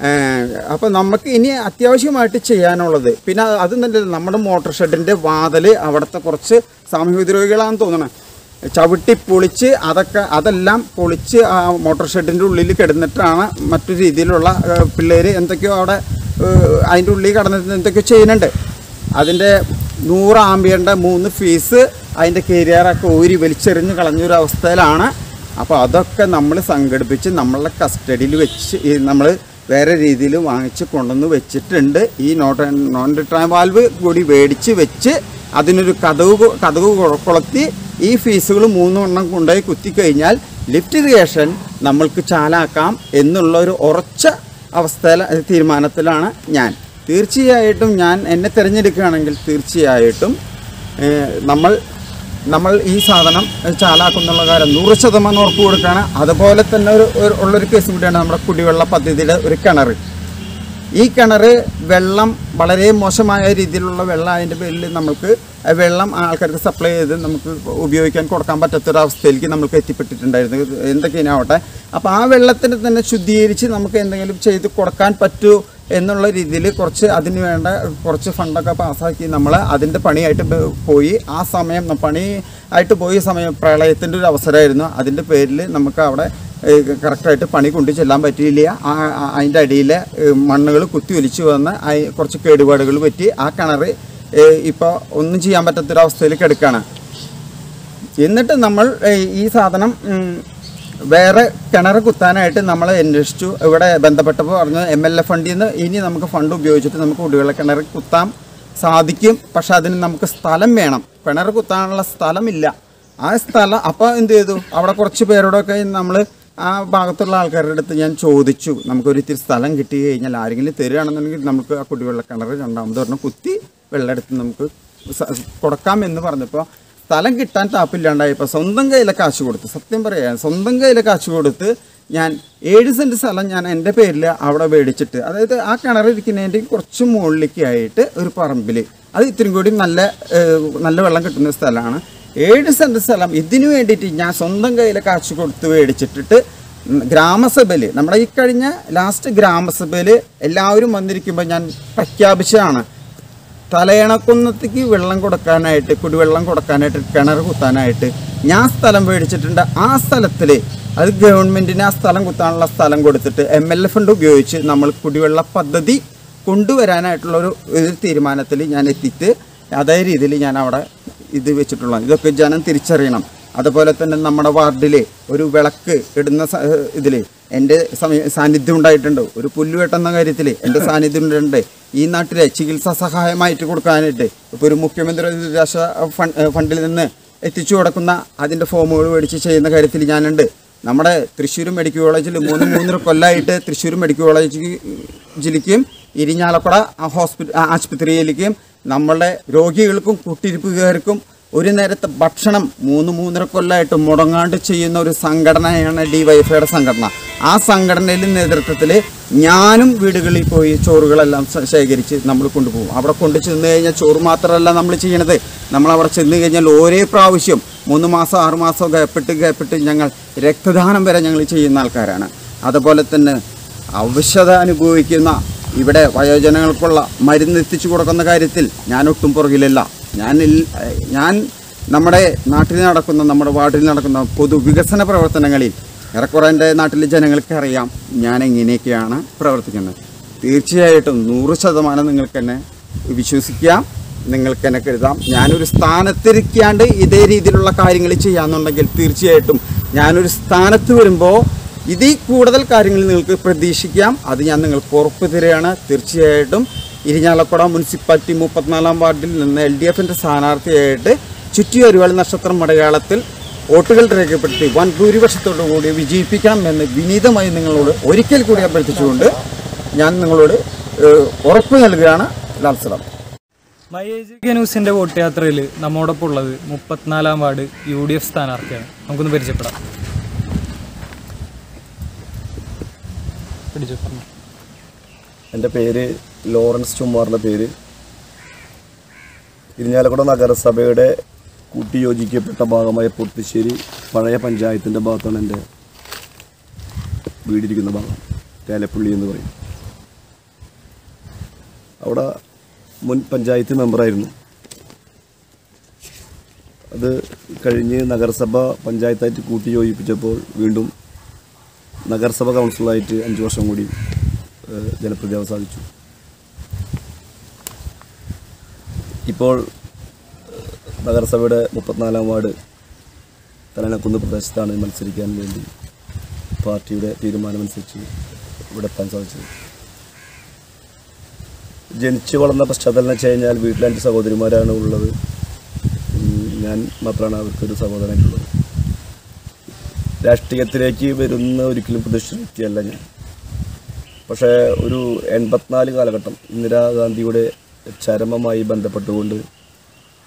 അപ്പോൾ നമുക്ക് ഇനി അത്യാവശ്യമായിട്ട് ചെയ്യാനുള്ളത് പിന്നെ അത് തന്നെ നമ്മുടെ മോട്ടോർ ഷെഡിൻ്റെ വാതിൽ അവിടുത്തെ കുറച്ച് സാമൂഹ്യ ദ്രോഹികളാണെന്ന് തോന്നണം ചവിട്ടി പൊളിച്ച് അതൊക്കെ അതെല്ലാം പൊളിച്ച് ആ മോട്ടോർ ഷെഡിൻ്റെ ഉള്ളിൽ കിടന്നിട്ടാണ് മറ്റു രീതിയിലുള്ള പിള്ളേർ എന്തൊക്കെയോ അവിടെ ഏഹ്, അതിൻ്റെ ഉള്ളിൽ കടന്നിട്ട് എന്തൊക്കെയോ ചെയ്യുന്നുണ്ട് അതിൻ്റെ നൂറ് ആംബിയറിൻ്റെ മൂന്ന് ഫീസ് അതിൻ്റെ കരിയറൊക്കെ ഊരി വലിച്ചെറിഞ്ഞ് കളഞ്ഞൊരു അവസ്ഥയിലാണ് അപ്പോൾ അതൊക്കെ നമ്മൾ സംഘടിപ്പിച്ച് നമ്മളുടെ കസ്റ്റഡിയിൽ വെച്ച് നമ്മൾ വേറെ രീതിയിൽ വാങ്ങിച്ച് കൊണ്ടുവന്ന് വെച്ചിട്ടുണ്ട് ഈ നോട്ട് നോൺ റിട്ടേൺ വാൽവ് കൂടി മേടിച്ച് വെച്ച് അതിനൊരു കഥവ് കൊ- കഥവ് കൊ- കൊളുത്തി ഈ ഫീസുകൾ മൂന്നെണ്ണം കൊണ്ടുപോയി കുത്തിക്കഴിഞ്ഞാൽ ലിഫ്റ്റ് ഇറിഗേഷൻ നമ്മൾക്ക് ചാലാക്കാം എന്നുള്ള ഒരു ഉറച്ച അവസ്ഥയിൽ തീരുമാനത്തിലാണ് ഞാൻ തീർച്ചയായിട്ടും ഞാൻ എന്നെ തിരഞ്ഞെടുക്കുകയാണെങ്കിൽ തീർച്ചയായിട്ടും ഏഹ്, നമ്മൾ നമ്മൾ ഈ സാധനം ചാലാക്കുന്നുള്ള കാര്യം നൂറ് ശതമാനം ഉറപ്പ് കൊടുക്കുകയാണ് അതുപോലെ തന്നെ ഒരു ഒരു- ഉള്ളൊരു കേസ് കൂടിയാണ് നമ്മുടെ കുടിവെള്ള പദ്ധതിയുടെ ഒരു കിണർ ഈ കിണർ വെള്ളം വളരെ മോശമായ രീതിയിലുള്ള വെള്ളം അതിൻ്റെ പേരിൽ നമുക്ക് ആ വെള്ളം ആൾക്കാർക്ക് സപ്ലൈ ചെയ്ത് നമുക്ക് ഉപയോഗിക്കാൻ കൊടുക്കാൻ പറ്റാത്തൊരവസ്ഥയിലേക്ക് നമുക്ക് എത്തിപ്പെട്ടിട്ടുണ്ടായിരുന്നു എന്തൊക്കെയാവട്ടെ അപ്പോൾ ആ വെള്ളത്തിന് തന്നെ ശുദ്ധീകരിച്ച് നമുക്ക് എന്തെങ്കിലും ചെയ്ത് കൊടുക്കാൻ പറ്റൂ എന്നുള്ള രീതിയിൽ കുറച്ച് അതിന് വേണ്ട കുറച്ച് ഫണ്ടൊക്കെ പാസ്സാക്കി നമ്മൾ അതിൻ്റെ പണിയായിട്ട് ബ- പോയി ആ സമയം ന- പണി ആയിട്ട് പോയ സമയം പ്രളയത്തിൻ്റെ ഒരു അവസരമായിരുന്നു അതിൻ്റെ പേരിൽ നമുക്ക് അവിടെ കറക്റ്റായിട്ട് പണി കൊണ്ടു ചെല്ലാൻ പറ്റിയില്ല ആ ആ- അതിൻ്റെ അടിയിൽ മണ്ണുകൾ കുത്തി ഒലിച്ചു വന്ന് അയി- കുറച്ച് കേടുപാടുകൾ പറ്റി ആ കിണർ ഇപ്പോൾ ഒന്നും ചെയ്യാൻ പറ്റാത്തൊരവസ്ഥയിൽ കിടക്കുകയാണ് എന്നിട്ട് നമ്മൾ ഏഹ്, ഈ സാധനം ഉം, വേറെ കിണർ കുത്താനായിട്ട് നമ്മൾ അന്വേഷിച്ചു ഇവിടെ ബന്ധപ്പെട്ടപ്പോൾ പറഞ്ഞു എം എൽ എ ഫണ്ടിൽ നിന്ന് ഇനി നമുക്ക് ഫണ്ട് ഉപയോഗിച്ചിട്ട് നമുക്ക് കുടിവെള്ള കിണർ കുത്താൻ സാധിക്കും പക്ഷെ അതിന് നമുക്ക് സ്ഥലം വേണം കിണർ കുത്താനുള്ള സ്ഥലമില്ല ആ സ്ഥലം അപ്പോൾ എന്ത് ചെയ്തു അവിടെ കുറച്ച് പേരോടൊക്കെ നമ്മൾ ആ ഭാഗത്തുള്ള ആൾക്കാരുടെ അടുത്ത് ഞാൻ ചോദിച്ചു നമുക്കൊരു ഇത്തിരി സ്ഥലം കിട്ടി കഴിഞ്ഞാൽ ആരെങ്കിലും തരികയാണെന്നുണ്ടെങ്കിൽ നമുക്ക് ആ കുടിവെള്ള കിണർ രണ്ടാമത് പറഞ്ഞ് കുത്തി വെള്ളം എടുത്ത് നമുക്ക് സ- കൊടുക്കാം എന്ന് പറഞ്ഞപ്പോൾ സ്ഥലം കിട്ടാൻ താപ്പില്ലാണ്ടായപ്പോൾ സ്വന്തം കയ്യിലെ കാശ് കൊടുത്ത് സത്യം പറയാം സ്വന്തം കയ്യിലെ കാശ് കൊടുത്ത് ഞാൻ ഏഴ് സെൻറ്റ് സ്ഥലം ഞാൻ എൻ്റെ പേരിൽ അവിടെ മേടിച്ചിട്ട് അതായത് ആ കിണറിരിക്കുന്നതിൻ്റെ കുറച്ച് മുകളിലേക്ക് ആയിട്ട് ഒരു പറമ്പിൽ അത് ഇത്തിരി കൂടി നല്ല ഏഹ്, നല്ല വെള്ളം കിട്ടുന്ന സ്ഥലമാണ് ഏഴ് സെൻറ്റ് സ്ഥലം ഇതിനു വേണ്ടിയിട്ട് ഞാൻ സ്വന്തം കയ്യിലെ കാശ് കൊടുത്ത് മേടിച്ചിട്ടിട്ട് ഗ്രാമസഭയിൽ നമ്മുടെ ഈ കഴിഞ്ഞ ലാസ്റ്റ് ഗ്രാമസഭയിൽ എല്ലാവരും വന്നിരിക്കുമ്പോൾ ഞാൻ പ്രഖ്യാപിച്ചതാണ് തലയണക്കുന്നത്തേക്ക് വെള്ളം കൊടുക്കാനായിട്ട് കുടിവെള്ളം കൊടുക്കാനായിട്ട് കിണർ കുത്താനായിട്ട് ഞാൻ സ്ഥലം മേടിച്ചിട്ടുണ്ട് ആ സ്ഥലത്തിൽ അത് ഗവൺമെൻറ്റിന് ആ സ്ഥലം കുത്താനുള്ള സ്ഥലം കൊടുത്തിട്ട് എം എൽ എ ഫണ്ട് ഉപയോഗിച്ച് നമ്മൾ കുടിവെള്ള പദ്ധതി കൊണ്ടുവരാനായിട്ടുള്ള ഒരു ഒരു തീരുമാനത്തിൽ ഞാൻ എത്തിയിട്ട് അതേ രീതിയിൽ ഞാൻ അവിടെ ഇത് വെച്ചിട്ടുള്ളത് ഇതൊക്കെ ജനം തിരിച്ചറിയണം അതുപോലെ തന്നെ നമ്മുടെ വാർഡിൽ ഒരു വിളക്ക് ഇടുന്ന ഇതിൽ എൻ്റെ സമയ സാന്നിധ്യം ഉണ്ടായിട്ടുണ്ട് ഒരു പുല്ല് വെട്ടുന്ന കാര്യത്തിൽ എൻ്റെ സാന്നിധ്യം ഉണ്ട് ഈ നാട്ടിലെ ചികിത്സാ സഹായമായിട്ട് കൊടുക്കാനായിട്ട് ഇപ്പോൾ ഒരു മുഖ്യമന്ത്രി ദുരിതാശ്വാസ ഫണ്ട് ഫണ്ടിൽ നിന്ന് എത്തിച്ചു കൊടുക്കുന്ന അതിൻ്റെ ഫോമുകൾ മേടിച്ച് ചെയ്യുന്ന കാര്യത്തിൽ ഞാനുണ്ട് നമ്മുടെ തൃശ്ശൂർ മെഡിക്കൽ കോളേജിൽ മൂന്ന് മൂന്നര കൊല്ലമായിട്ട് തൃശ്ശൂർ മെഡിക്കൽ കോളേജിലേക്കും ഇരിഞ്ഞാലക്കുട ഹോസ്പിറ്റൽ ആശുപത്രിയിലേക്കും നമ്മളുടെ രോഗികൾക്കും കുട്ടിരിപ്പുകാർക്കും ഒരു നേരത്തെ ഭക്ഷണം മൂന്ന് മൂന്നര കൊല്ലമായിട്ട് മുടങ്ങാണ്ട് ചെയ്യുന്ന ഒരു സംഘടനയാണ് ഡി വൈഫൈയുടെ സംഘടന ആ സംഘടനയിൽ നേതൃത്വത്തിൽ ഞാനും വീടുകളിൽ പോയി ചോറുകളെല്ലാം ശ- ശേഖരിച്ച് നമ്മൾ കൊണ്ടുപോകും അവിടെ കൊണ്ടു ചെന്ന് കഴിഞ്ഞാൽ ചോറ് മാത്രമല്ല നമ്മൾ ചെയ്യണത് നമ്മൾ അവിടെ ചെന്ന് കഴിഞ്ഞാൽ ഓരോ പ്രാവശ്യം മൂന്ന് മാസം ആറ് മാസം ഗ്യാപ്പിട്ട് ഗ്യാപ്പിട്ട് ഞങ്ങൾ രക്തദാനം വരെ ഞങ്ങൾ ചെയ്യുന്ന ആൾക്കാരാണ് അതുപോലെ തന്നെ അവശത അനുഭവിക്കുന്ന ഇവിടെ വയോജനങ്ങൾക്കുള്ള മരുന്ന് എത്തിച്ചു കൊടുക്കുന്ന കാര്യത്തിൽ ഞാൻ ഒട്ടും പുറകിലല്ല ഞാൻ ഇൽ- ഞാൻ നമ്മുടെ നാട്ടിൽ നടക്കുന്ന നമ്മുടെ വാർഡിൽ നടക്കുന്ന പൊതുവികസന പ്രവർത്തനങ്ങളിൽ ഏറെക്കുറെ എൻ്റെ നാട്ടിലെ ജനങ്ങൾക്ക് അറിയാം ഞാൻ എങ്ങനെയൊക്കെയാണ് പ്രവർത്തിക്കുന്നത് തീർച്ചയായിട്ടും നൂറ് ശതമാനം നിങ്ങൾക്ക് എന്നെ വിശ്വസിക്കാം നിങ്ങൾക്ക് എന്നെ കരുതാം ഞാനൊരു സ്ഥാനത്തിരിക്കാണ്ട് ഇതേ രീതിയിലുള്ള കാര്യങ്ങൾ ചെയ്യാന്നുണ്ടെങ്കിൽ തീർച്ചയായിട്ടും ഞാനൊരു സ്ഥാനത്ത് വരുമ്പോൾ ഇതിൽ കൂടുതൽ കാര്യങ്ങൾ നിങ്ങൾക്ക് പ്രതീക്ഷിക്കാം അത് ഞാൻ നിങ്ങൾക്ക് ഉറപ്പ് തരികയാണ് തീർച്ചയായിട്ടും ഇരിഞ്ഞാലക്കുട മുനിസിപ്പാലിറ്റി മുപ്പത്തിനാലാം വാർഡിൽ നിന്ന് എൽ ഡി എഫിൻ്റെ സ്ഥാനാർത്ഥിയായിട്ട് ചുറ്റിയൊരുവാൾ നക്ഷത്രം മലയാളത്തിൽ വോട്ടുകൾ രേഖപ്പെടുത്തി വൻ ഭൂരിപക്ഷത്തോടു കൂടി വിജയിപ്പിക്കണം എന്ന് വിനീതമായി നിങ്ങളോട് ഒരിക്കൽ കൂടി അഭ്യർത്ഥിച്ചുകൊണ്ട് ഞാൻ നിങ്ങളോട് ഏഹ്, ഉറപ്പ് നൽകുകയാണ് ലാൽസലാം മൈ ഏജ് കെ ന്യൂസിന്റെ വോട്ട് യാത്രയിൽ നമ്മോടൊപ്പം ഉള്ളത് മുപ്പത്തിനാലാം വാർഡ് യു ഡി എഫ് സ്ഥാനാർത്ഥിയാണ് നമുക്കൊന്ന് പരിചയപ്പെടാം പിടിച്ചു പറഞ്ഞു എൻ്റെ പേര് ലോറൻസ് ചുമ്മാറിൻ്റെ പേര് ഇരിഞ്ഞാലക്കുട നഗരസഭയുടെ കൂട്ടിയോജിക്കപ്പെട്ട ഭാഗമായ പൊട്ടിശ്ശേരി പഴയ പഞ്ചായത്തിൻ്റെ ഭാഗത്താണ് എൻ്റെ വീടിരിക്കുന്ന ഭാഗം തേലപ്പള്ളി എന്ന് പറയും അവിടെ മുൻ പഞ്ചായത്ത് മെമ്പറായിരുന്നു അത് കഴിഞ്ഞ് നഗരസഭ പഞ്ചായത്തായിട്ട് കൂട്ടിയോജിപ്പിച്ചപ്പോൾ വീണ്ടും നഗരസഭ കൗൺസിലറായിട്ട് അഞ്ച് വർഷം കൂടി ഏഹ്, ജനപ്രതിയാവാൻ സാധിച്ചു ഇപ്പോൾ ഏഹ്, നഗരസഭയുടെ മുപ്പത്തിനാലാം വാർഡ് തലനക്കുന്ന് പ്രദേശത്താണ് മത്സരിക്കാൻ വേണ്ടി പാർട്ടിയുടെ തീരുമാനമനുസരിച്ച് ഇവിടെ എത്താൻ സാധിച്ചത് ജനിച്ചു വളർന്ന പശ്ചാത്തലം വെച്ച് കഴിഞ്ഞാൽ വീട്ടിൽ അഞ്ച് സഹോദരിമാരാണ് ഉള്ളത് ഉം, ഞാൻ മാത്രമാണ് അവർക്കൊരു സഹോദരനായിട്ടുള്ളത് രാഷ്ട്രീയത്തിലേക്ക് വരുന്ന ഒരിക്കലും പ്രതീക്ഷിച്ച വ്യക്തിയല്ല ഞാൻ പക്ഷേ ഒരു എൺപത്തിനാല് കാലഘട്ടം ഇന്ദിരാഗാന്ധിയുടെ ചരമമായി ബന്ധപ്പെട്ടുകൊണ്ട്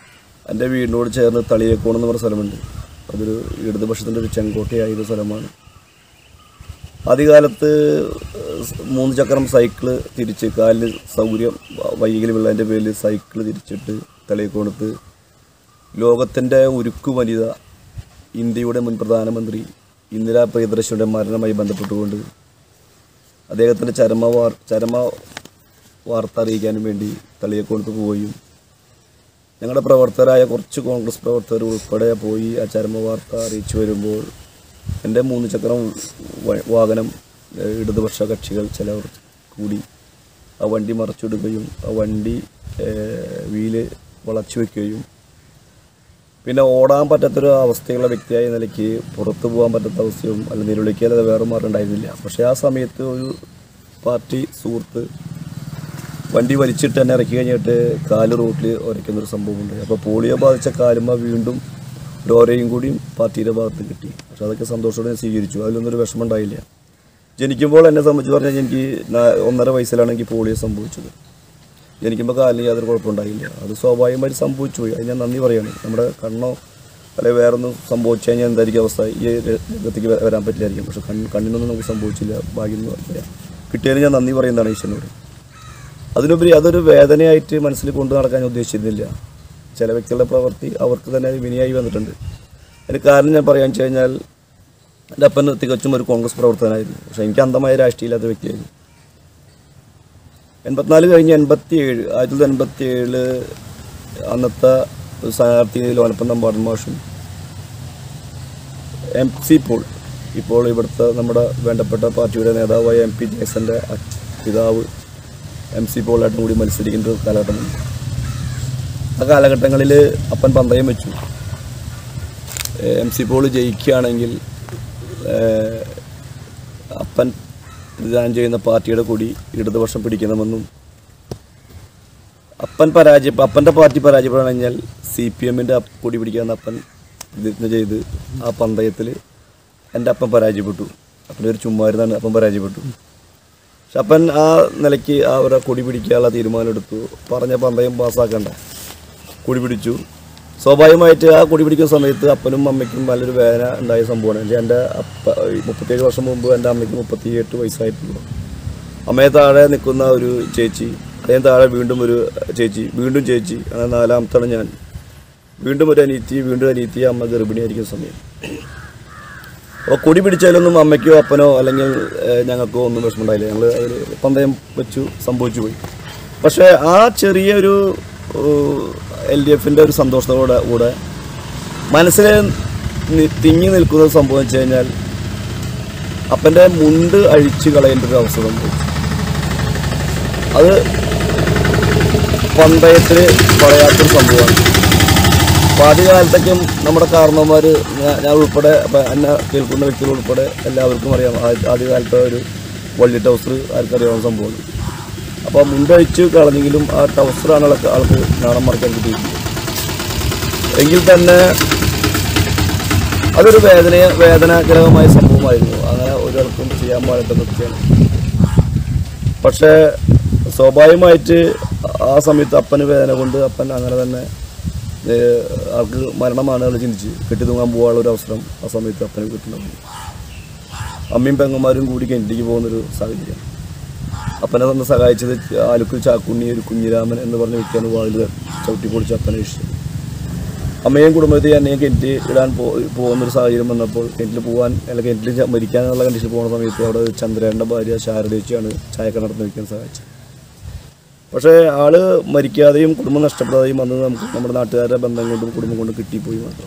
എൻ്റെ വീടിനോട് ചേർന്ന് തളിയേക്കോണം എന്ന് പറഞ്ഞ സ്ഥലമുണ്ട് അതൊരു ഇടതുപക്ഷത്തിൻ്റെ ഒരു ചെങ്കോട്ടയായിരുന്ന സ്ഥലമാണ് ആദ്യകാലത്ത് മൂന്ന് ചക്രം സൈക്കിള് തിരിച്ച് കാലിന് സൗകര്യം വൈകല്യമുള്ളതിൻ്റെ പേരിൽ സൈക്കിള് തിരിച്ചിട്ട് തളിയേക്കോണത്ത് ലോകത്തിൻ്റെ ഉരുക്കു വനിത ഇന്ത്യയുടെ മുൻ പ്രധാനമന്ത്രി ഇന്ദിരാ പ്രിയദർശിയുടെ മരണവുമായി ബന്ധപ്പെട്ടുകൊണ്ട് അദ്ദേഹത്തിൻ്റെ ചരമ വാർ ചരമ വാർത്ത അറിയിക്കാനും വേണ്ടി തളിയേക്കോണത്ത് പോവുകയും ഞങ്ങളുടെ പ്രവർത്തകരായ കുറച്ച് കോൺഗ്രസ് പ്രവർത്തകർ ഉൾപ്പെടെ പോയി ആ ചരമ വാർത്ത അറിയിച്ചു വരുമ്പോൾ എൻ്റെ മൂന്ന് ചക്രം വ- വാഹനം ഏഹ്, ഇടതുപക്ഷ കക്ഷികൾ ചിലവർ കൂടി ആ വണ്ടി മറച്ചിടുകയും ആ വണ്ടി ഏഹ്, വീല് വളച്ചു വെക്കുകയും പിന്നെ ഓടാൻ പറ്റാത്തൊരു അവസ്ഥയുള്ള വ്യക്തിയായ നിലയ്ക്ക് പുറത്തു പോകാൻ പറ്റാത്ത അവസ്ഥയും അല്ല നിലവിളിക്കാതെ വേറെ മാർഗം ഉണ്ടായിരുന്നില്ല പക്ഷേ ആ സമയത്ത് ഒരു പാർട്ടി സുഹൃത്ത് വണ്ടി വലിച്ചിട്ട് തന്നെ ഇറക്കി കഴിഞ്ഞിട്ട് കാല് റോട്ടിൽ ഉരയ്ക്കുന്നൊരു സംഭവമുണ്ട് അപ്പോൾ പോളിയോ ബാധിച്ച കാലുമ്മ വീണ്ടും ഒരു ഓരയും കൂടിയും പാർട്ടിയുടെ ഭാഗത്ത് കിട്ടി പക്ഷെ അതൊക്കെ സന്തോഷത്തോടെ ഞാൻ സ്വീകരിച്ചു അതിലൊന്നും ഒരു വിഷമം ഉണ്ടായില്ല ജനിക്കുമ്പോൾ എന്നെ സംബന്ധിച്ച് പറഞ്ഞാൽ എനിക്ക് നാ- ഒന്നര വയസ്സിലാണ് എനിക്ക് പോളിയോ സംഭവിച്ചത് ജനിക്കുമ്പോൾ കാലിന് യാതൊരു കുഴപ്പമുണ്ടായില്ല അത് സ്വാഭാവികമായിട്ട് സംഭവിച്ചു പോയി അത് ഞാൻ നന്ദി പറയാണ് നമ്മുടെ കണ്ണോ അല്ലെങ്കിൽ വേറെ ഒന്നും സംഭവിച്ചു കഴിഞ്ഞാൽ എന്തായിരിക്കും അവസ്ഥ ഈ രംഗത്തേക്ക് വ- വരാൻ പറ്റില്ലായിരിക്കും പക്ഷെ കണ്ണ് കണ്ണിനൊന്നും നമുക്ക് സംഭവിച്ചില്ല ഭാഗ്യം എന്ന് പറയാം കിട്ടിയതിന് ഞാൻ നന്ദി പറയുന്നതാണ് ഈശ്വരനോട് അതിനുപരി അതൊരു വേദനയായിട്ട് മനസ്സിൽ കൊണ്ടു നടക്കാൻ ഞാൻ ഉദ്ദേശിച്ചിരുന്നില്ല ചില വ്യക്തികളുടെ പ്രവൃത്തി അവർക്ക് തന്നെ അത് വിനയായി വന്നിട്ടുണ്ട് അതിന് കാരണം ഞാൻ പറയാന്ന് വെച്ച് കഴിഞ്ഞാൽ എൻ്റെ അപ്പൻ തികച്ചും ഒരു കോൺഗ്രസ് പ്രവർത്തകനായിരുന്നു പക്ഷേ എനിക്ക് അന്ധമായ രാഷ്ട്രീയമില്ലാത്ത വ്യക്തിയായിരുന്നു എൺപത്തിനാല് കഴിഞ്ഞ് എൺപത്തി ഏഴ് ആയിരത്തി തൊള്ളായിരത്തി എൺപത്തി ഏഴില് അന്നത്തെ ഒരു സ്ഥാനാർത്ഥി ലോനപ്പൻ നമ്പാടൻ മാഷും എം സി പോൾ ഇപ്പോൾ ഇവിടുത്തെ നമ്മുടെ വേണ്ടപ്പെട്ട പാർട്ടിയുടെ നേതാവായ എം പി ജയസൻ്റെ പിതാവ് എം സി പോളായിട്ടും കൂടി മത്സരിക്കുന്ന ഒരു കാലഘട്ടമുണ്ട് ആ കാലഘട്ടങ്ങളിൽ അപ്പൻ പന്തയം വെച്ചു എം സി പോൾ ജയിക്കുകയാണെങ്കിൽ ഏഹ്, അപ്പൻ പ്രതിദാനം ചെയ്യുന്ന പാർട്ടിയുടെ കൊടി ഇടതുപക്ഷം പിടിക്കണമെന്നും അപ്പൻ പരാജയ അപ്പൻ്റെ പാർട്ടി പരാജയപ്പെടാൻ കഴിഞ്ഞാൽ സി പി എമ്മിൻ്റെ കൊടി പിടിക്കാമെന്ന് അപ്പൻ പ്രതിജ്ഞ ചെയ്ത് ആ പന്തയത്തിൽ എൻ്റെ അപ്പൻ പരാജയപ്പെട്ടു അപ്പൻ്റെ ഒരു ചുമ്മാരുന്നാണ് അപ്പൻ പരാജയപ്പെട്ടു പക്ഷെ അപ്പൻ ആ നിലയ്ക്ക് ആ ഒരു കൊടി പിടിക്കാനുള്ള തീരുമാനം എടുത്തു പറഞ്ഞ പന്തയം പാസ്സാക്കണ്ട കൊടി പിടിച്ചു സ്വാഭാവികമായിട്ട് ആ കൊടി പിടിക്കുന്ന സമയത്ത് അപ്പനും അമ്മയ്ക്കും നല്ലൊരു വേദന ഉണ്ടായ സംഭവമാണ് എൻ്റെ എൻ്റെ അപ്പ ഈ മുപ്പത്തേഴ് വർഷം മുമ്പ് എൻ്റെ അമ്മയ്ക്ക് മുപ്പത്തിയെട്ട് വയസ്സായിട്ടുള്ളൂ അമ്മയെ താഴെ നിൽക്കുന്ന ഒരു ചേച്ചി അതിന് താഴെ വീണ്ടും ഒരു ചേച്ചി വീണ്ടും ചേച്ചി അങ്ങനെ നാലാമത്താണ് ഞാൻ വീണ്ടും ഒരു അനീത്തി വീണ്ടും അനീത്തി അമ്മ ഗർഭിണിയായിരിക്കുന്ന സമയം അപ്പോൾ കൊടി പിടിച്ചാലൊന്നും അമ്മയ്ക്കോ അപ്പനോ അല്ലെങ്കിൽ ഏഹ്, ഞങ്ങൾക്കോ ഒന്നും വിഷമമുണ്ടായില്ല ഞങ്ങൾ അതിൽ പന്തയം വെച്ചു സംഭവിച്ചു പോയി പക്ഷേ ആ ചെറിയൊരു എൽ ഡി എഫിൻ്റെ ഒരു സന്തോഷത്തോടെ കൂടെ മനസ്സിൽ നി- തിങ്ങി നിൽക്കുന്ന ഒരു സംഭവം വെച്ച് കഴിഞ്ഞാൽ അപ്പൻ്റെ മുണ്ട് അഴിച്ചു കളയേണ്ട ഒരു അവസ്ഥ സംഭവിച്ചു അത് പന്തയത്തിൽ പറയാത്തൊരു സംഭവമാണ് അപ്പോൾ ആദ്യകാലത്തേക്കും നമ്മുടെ കാരണവന്മാർ ഞാൻ ഞാൻ ഉൾപ്പെടെ അപ്പം എന്നെ കേൾക്കുന്ന വ്യക്തികൾ ഉൾപ്പെടെ എല്ലാവർക്കും അറിയാം ആ- ആദ്യകാലത്തെ ഒരു വള്ളി ടൗസർ ആർക്കറിയാവുന്ന സംഭവമാണ് അപ്പോൾ മുണ്ടഴിച്ച് കളഞ്ഞെങ്കിലും ആ ടൗസറാണ് ആൾക്ക് ആൾക്ക് നാണം മറക്കാൻ കിട്ടിയിരിക്കുന്നത് എങ്കിൽ തന്നെ അതൊരു വേദന വേദനാജനകമായ സംഭവമായിരുന്നു അങ്ങനെ ഒരാൾക്കും ചെയ്യാൻ പാടില്ല നിർത്തിയാണ് പക്ഷേ സ്വാഭാവികമായിട്ട് ആ സമയത്ത് അപ്പന് വേദന കൊണ്ട് അപ്പൻ അങ്ങനെ തന്നെ ഏഹ്, ആൾക്ക് മരണമാണ് ആൾ ചിന്തിച്ച് കെട്ടി തൂങ്ങാൻ പോകാനുള്ള ഒരു അവസരം ആ സമയത്ത് അപ്പന് കിട്ടുന്നുണ്ട് അമ്മയും പെങ്ങന്മാരും കൂടി കിണറ്റിലേക്ക് പോകുന്നൊരു സാഹചര്യം അപ്പനെ തന്നെ സഹായിച്ചത് ആലുക്കൽ ചാക്കുണ്ണി ഒരു കുഞ്ഞിരാമൻ എന്ന് പറഞ്ഞ വ്യക്തിയാണ് വാതിൽ ചവിട്ടി പൊളിച്ച് അപ്പനെ രക്ഷിച്ചത് അമ്മയും കുടുംബത്തെയും എന്നെയും കിണറ്റ് ഇടാൻ പോ പോകുന്നൊരു സാഹചര്യം വന്നപ്പോൾ കിണറ്റിൽ പോകാൻ അല്ലെങ്കിൽ കിണറ്റിൽ ച- മരിക്കാനുള്ള കണ്ടീഷനിൽ പോകുന്ന സമയത്ത് അവിടെ ചന്ദ്രേൻ്റെ ഭാര്യ ശാരദേച്ചിയാണ് ചായക്കടർന്ന് വയ്ക്കാൻ സഹായിച്ചത് പക്ഷേ ആള് മരിക്കാതെയും കുടുംബം നഷ്ടപ്പെടാതെയും വന്നത് നമുക്ക് നമ്മുടെ നാട്ടുകാരുടെ ബന്ധം കൊണ്ടും കുടുംബം കൊണ്ടും കിട്ടിപ്പോയി മാത്രം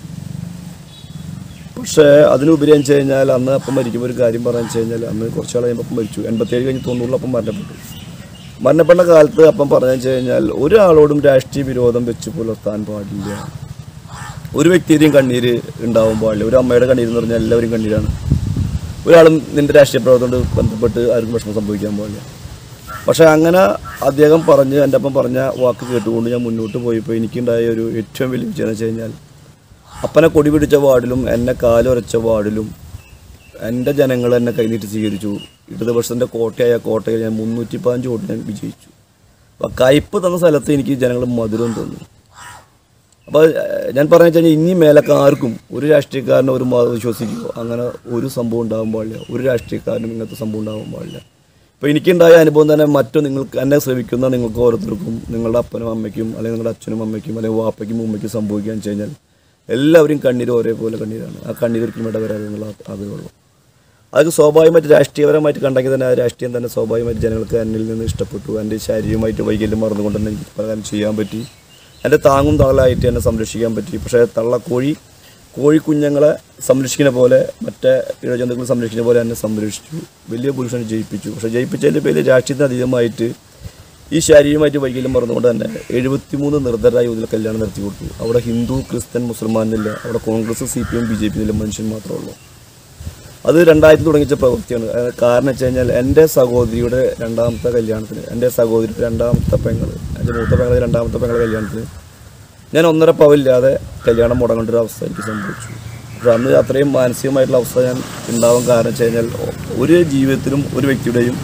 പക്ഷേ അതിനുപരി എന്ന് വെച്ച് കഴിഞ്ഞാൽ അന്ന് അപ്പം മരിക്കുമ്പോൾ ഒരു കാര്യം പറഞ്ഞു വെച്ച് കഴിഞ്ഞാൽ അന്ന് കുറച്ചാൾ കഴിയുമ്പോൾ അപ്പം മരിച്ചു എൺപത്തേഴ് കഴിഞ്ഞ് തൊണ്ണൂറിൽ അപ്പം മരണപ്പെട്ടു മരണപ്പെട്ട കാലത്ത് അപ്പം പറഞ്ഞു വെച്ച് കഴിഞ്ഞാൽ ഒരാളോടും രാഷ്ട്രീയ വിരോധം വെച്ച് പുലർത്താൻ പാടില്ല ഒരു വ്യക്തിയുടെയും കണ്ണീര് ഉണ്ടാവാൻ പാടില്ല ഒരു അമ്മയുടെ കണ്ണീര് എന്ന് പറഞ്ഞാൽ എല്ലാവരും കണ്ണീരാണ് ഒരാളും നിന്റെ രാഷ്ട്രീയ പ്രവർത്തനത്തോട് ബന്ധപ്പെട്ട് ആർക്കും വിഷമം സംഭവിക്കാൻ പാടില്ല പക്ഷേ അങ്ങനെ അദ്ദേഹം പറഞ്ഞ് എൻ്റെ അപ്പം പറഞ്ഞ വാക്ക് കേട്ടുകൊണ്ട് ഞാൻ മുന്നോട്ട് പോയപ്പോൾ എനിക്കുണ്ടായ ഒരു ഏറ്റവും വലിയ വിജയം എന്ന് വെച്ച് കഴിഞ്ഞാൽ അപ്പനെ കൊടി പിടിച്ച വാർഡിലും എന്നെ കാലുറച്ച വാർഡിലും എൻ്റെ ജനങ്ങൾ എന്നെ കൈനീട്ടി സ്വീകരിച്ചു ഇടതുപക്ഷത്തിൻ്റെ കോട്ടയായ കോട്ടയിൽ ഞാൻ മുന്നൂറ്റി പതിനഞ്ച് വോട്ട് ഞാൻ വിജയിച്ചു അപ്പോൾ കയ്പ് തന്ന സ്ഥലത്ത് എനിക്ക് ജനങ്ങൾ മധുരം തന്നു അപ്പോൾ ഞാൻ പറഞ്ഞു വെച്ചാൽ ഇനി മേലൊക്കെ ആർക്കും ഒരു രാഷ്ട്രീയക്കാരനോ ഒരു മതം വിശ്വസിക്കുകയോ അങ്ങനെ ഒരു സംഭവം ഉണ്ടാകാൻ പാടില്ല ഒരു രാഷ്ട്രീയക്കാരനും ഇങ്ങനത്തെ സംഭവം ഉണ്ടാകാൻ പാടില്ല ഇപ്പോൾ എനിക്കുണ്ടായ അനുഭവം തന്നെ മറ്റു നിങ്ങൾക്ക് എന്നെ ശ്രമിക്കുന്ന നിങ്ങൾക്ക് ഓരോരുത്തർക്കും നിങ്ങളുടെ അപ്പനും അമ്മയ്ക്കും അല്ലെങ്കിൽ നിങ്ങളുടെ അച്ഛനും അമ്മയ്ക്കും അല്ലെങ്കിൽ വാപ്പയ്ക്കും ഉമ്മയ്ക്കും സംഭവിക്കുകയെന്ന് വെച്ച് കഴിഞ്ഞാൽ എല്ലാവരും കണ്ണീര് ഒരേപോലെ കണ്ണീരാണ് ആ കണ്ണീര് ഒരിക്കലും ഇടവരാതെന്നുള്ള ആഗ്രഹമുള്ളൂ അതൊക്കെ സ്വാഭാവികമായിട്ട് രാഷ്ട്രീയപരമായിട്ട് കണ്ടെങ്കിൽ തന്നെ ആ രാഷ്ട്രീയം തന്നെ സ്വാഭാവികമായിട്ട് ജനങ്ങൾക്ക് എന്നിൽ നിന്ന് ഇഷ്ടപ്പെട്ടു എൻ്റെ ശാരീരികമായിട്ട് വൈകല്യം മറന്നുകൊണ്ട് തന്നെ എനിക്ക് പല കാര്യം ചെയ്യാൻ പറ്റി എൻ്റെ താങ്ങും തളലായിട്ട് എന്നെ സംരക്ഷിക്കാൻ പറ്റി പക്ഷേ തള്ളക്കോഴി കോഴിക്കുഞ്ഞുങ്ങളെ സംരക്ഷിക്കുന്ന പോലെ മറ്റേ ഇഴജന്തുക്കളെ സംരക്ഷിക്കുന്ന പോലെ എന്നെ സംരക്ഷിച്ചു വലിയ പുരുഷനെ ജയിപ്പിച്ചു പക്ഷേ ജയിപ്പിച്ചതിൻ്റെ പേരിൽ രാഷ്ട്രീയത്തിന് അതീതമായിട്ട് ഈ ശാരീരികമായിട്ട് വൈകല്യം മറന്നുകൊണ്ട് തന്നെ എഴുപത്തിമൂന്ന് നിർദ്ധരായ യുവതിലെ കല്യാണം നടത്തി കൊടുത്തു അവിടെ ഹിന്ദു ക്രിസ്ത്യൻ മുസൽമാൻ എന്നില്ല അവിടെ Congress C P M B J P എന്നില്ല മനുഷ്യൻ മാത്രമേ ഉള്ളൂ അത് രണ്ടായിരത്തിൽ തുടങ്ങിച്ച പ്രവൃത്തിയാണ് അത് കാരണം വെച്ച് കഴിഞ്ഞാൽ എൻ്റെ സഹോദരിയുടെ രണ്ടാമത്തെ കല്യാണത്തിന് എൻ്റെ സഹോദരിയുടെ രണ്ടാമത്തെ പെങ്ങൾ എൻ്റെ മൂത്ത പെങ്ങളെ രണ്ടാമത്തെ പെങ്ങളെ കല്യാണത്തിന് ഞാൻ ഒന്നര പവലില്ലാതെ കല്യാണം മുടങ്ങേണ്ട ഒരു അവസ്ഥ എനിക്ക് സംഭവിച്ചു പക്ഷെ അന്ന് അത്രയും മാനസികമായിട്ടുള്ള അവസ്ഥ ഞാൻ ഉണ്ടാവാൻ കാരണം വെച്ച് കഴിഞ്ഞാൽ ഒരു ജീവിതത്തിലും ഒരു വ്യക്തിയുടെയും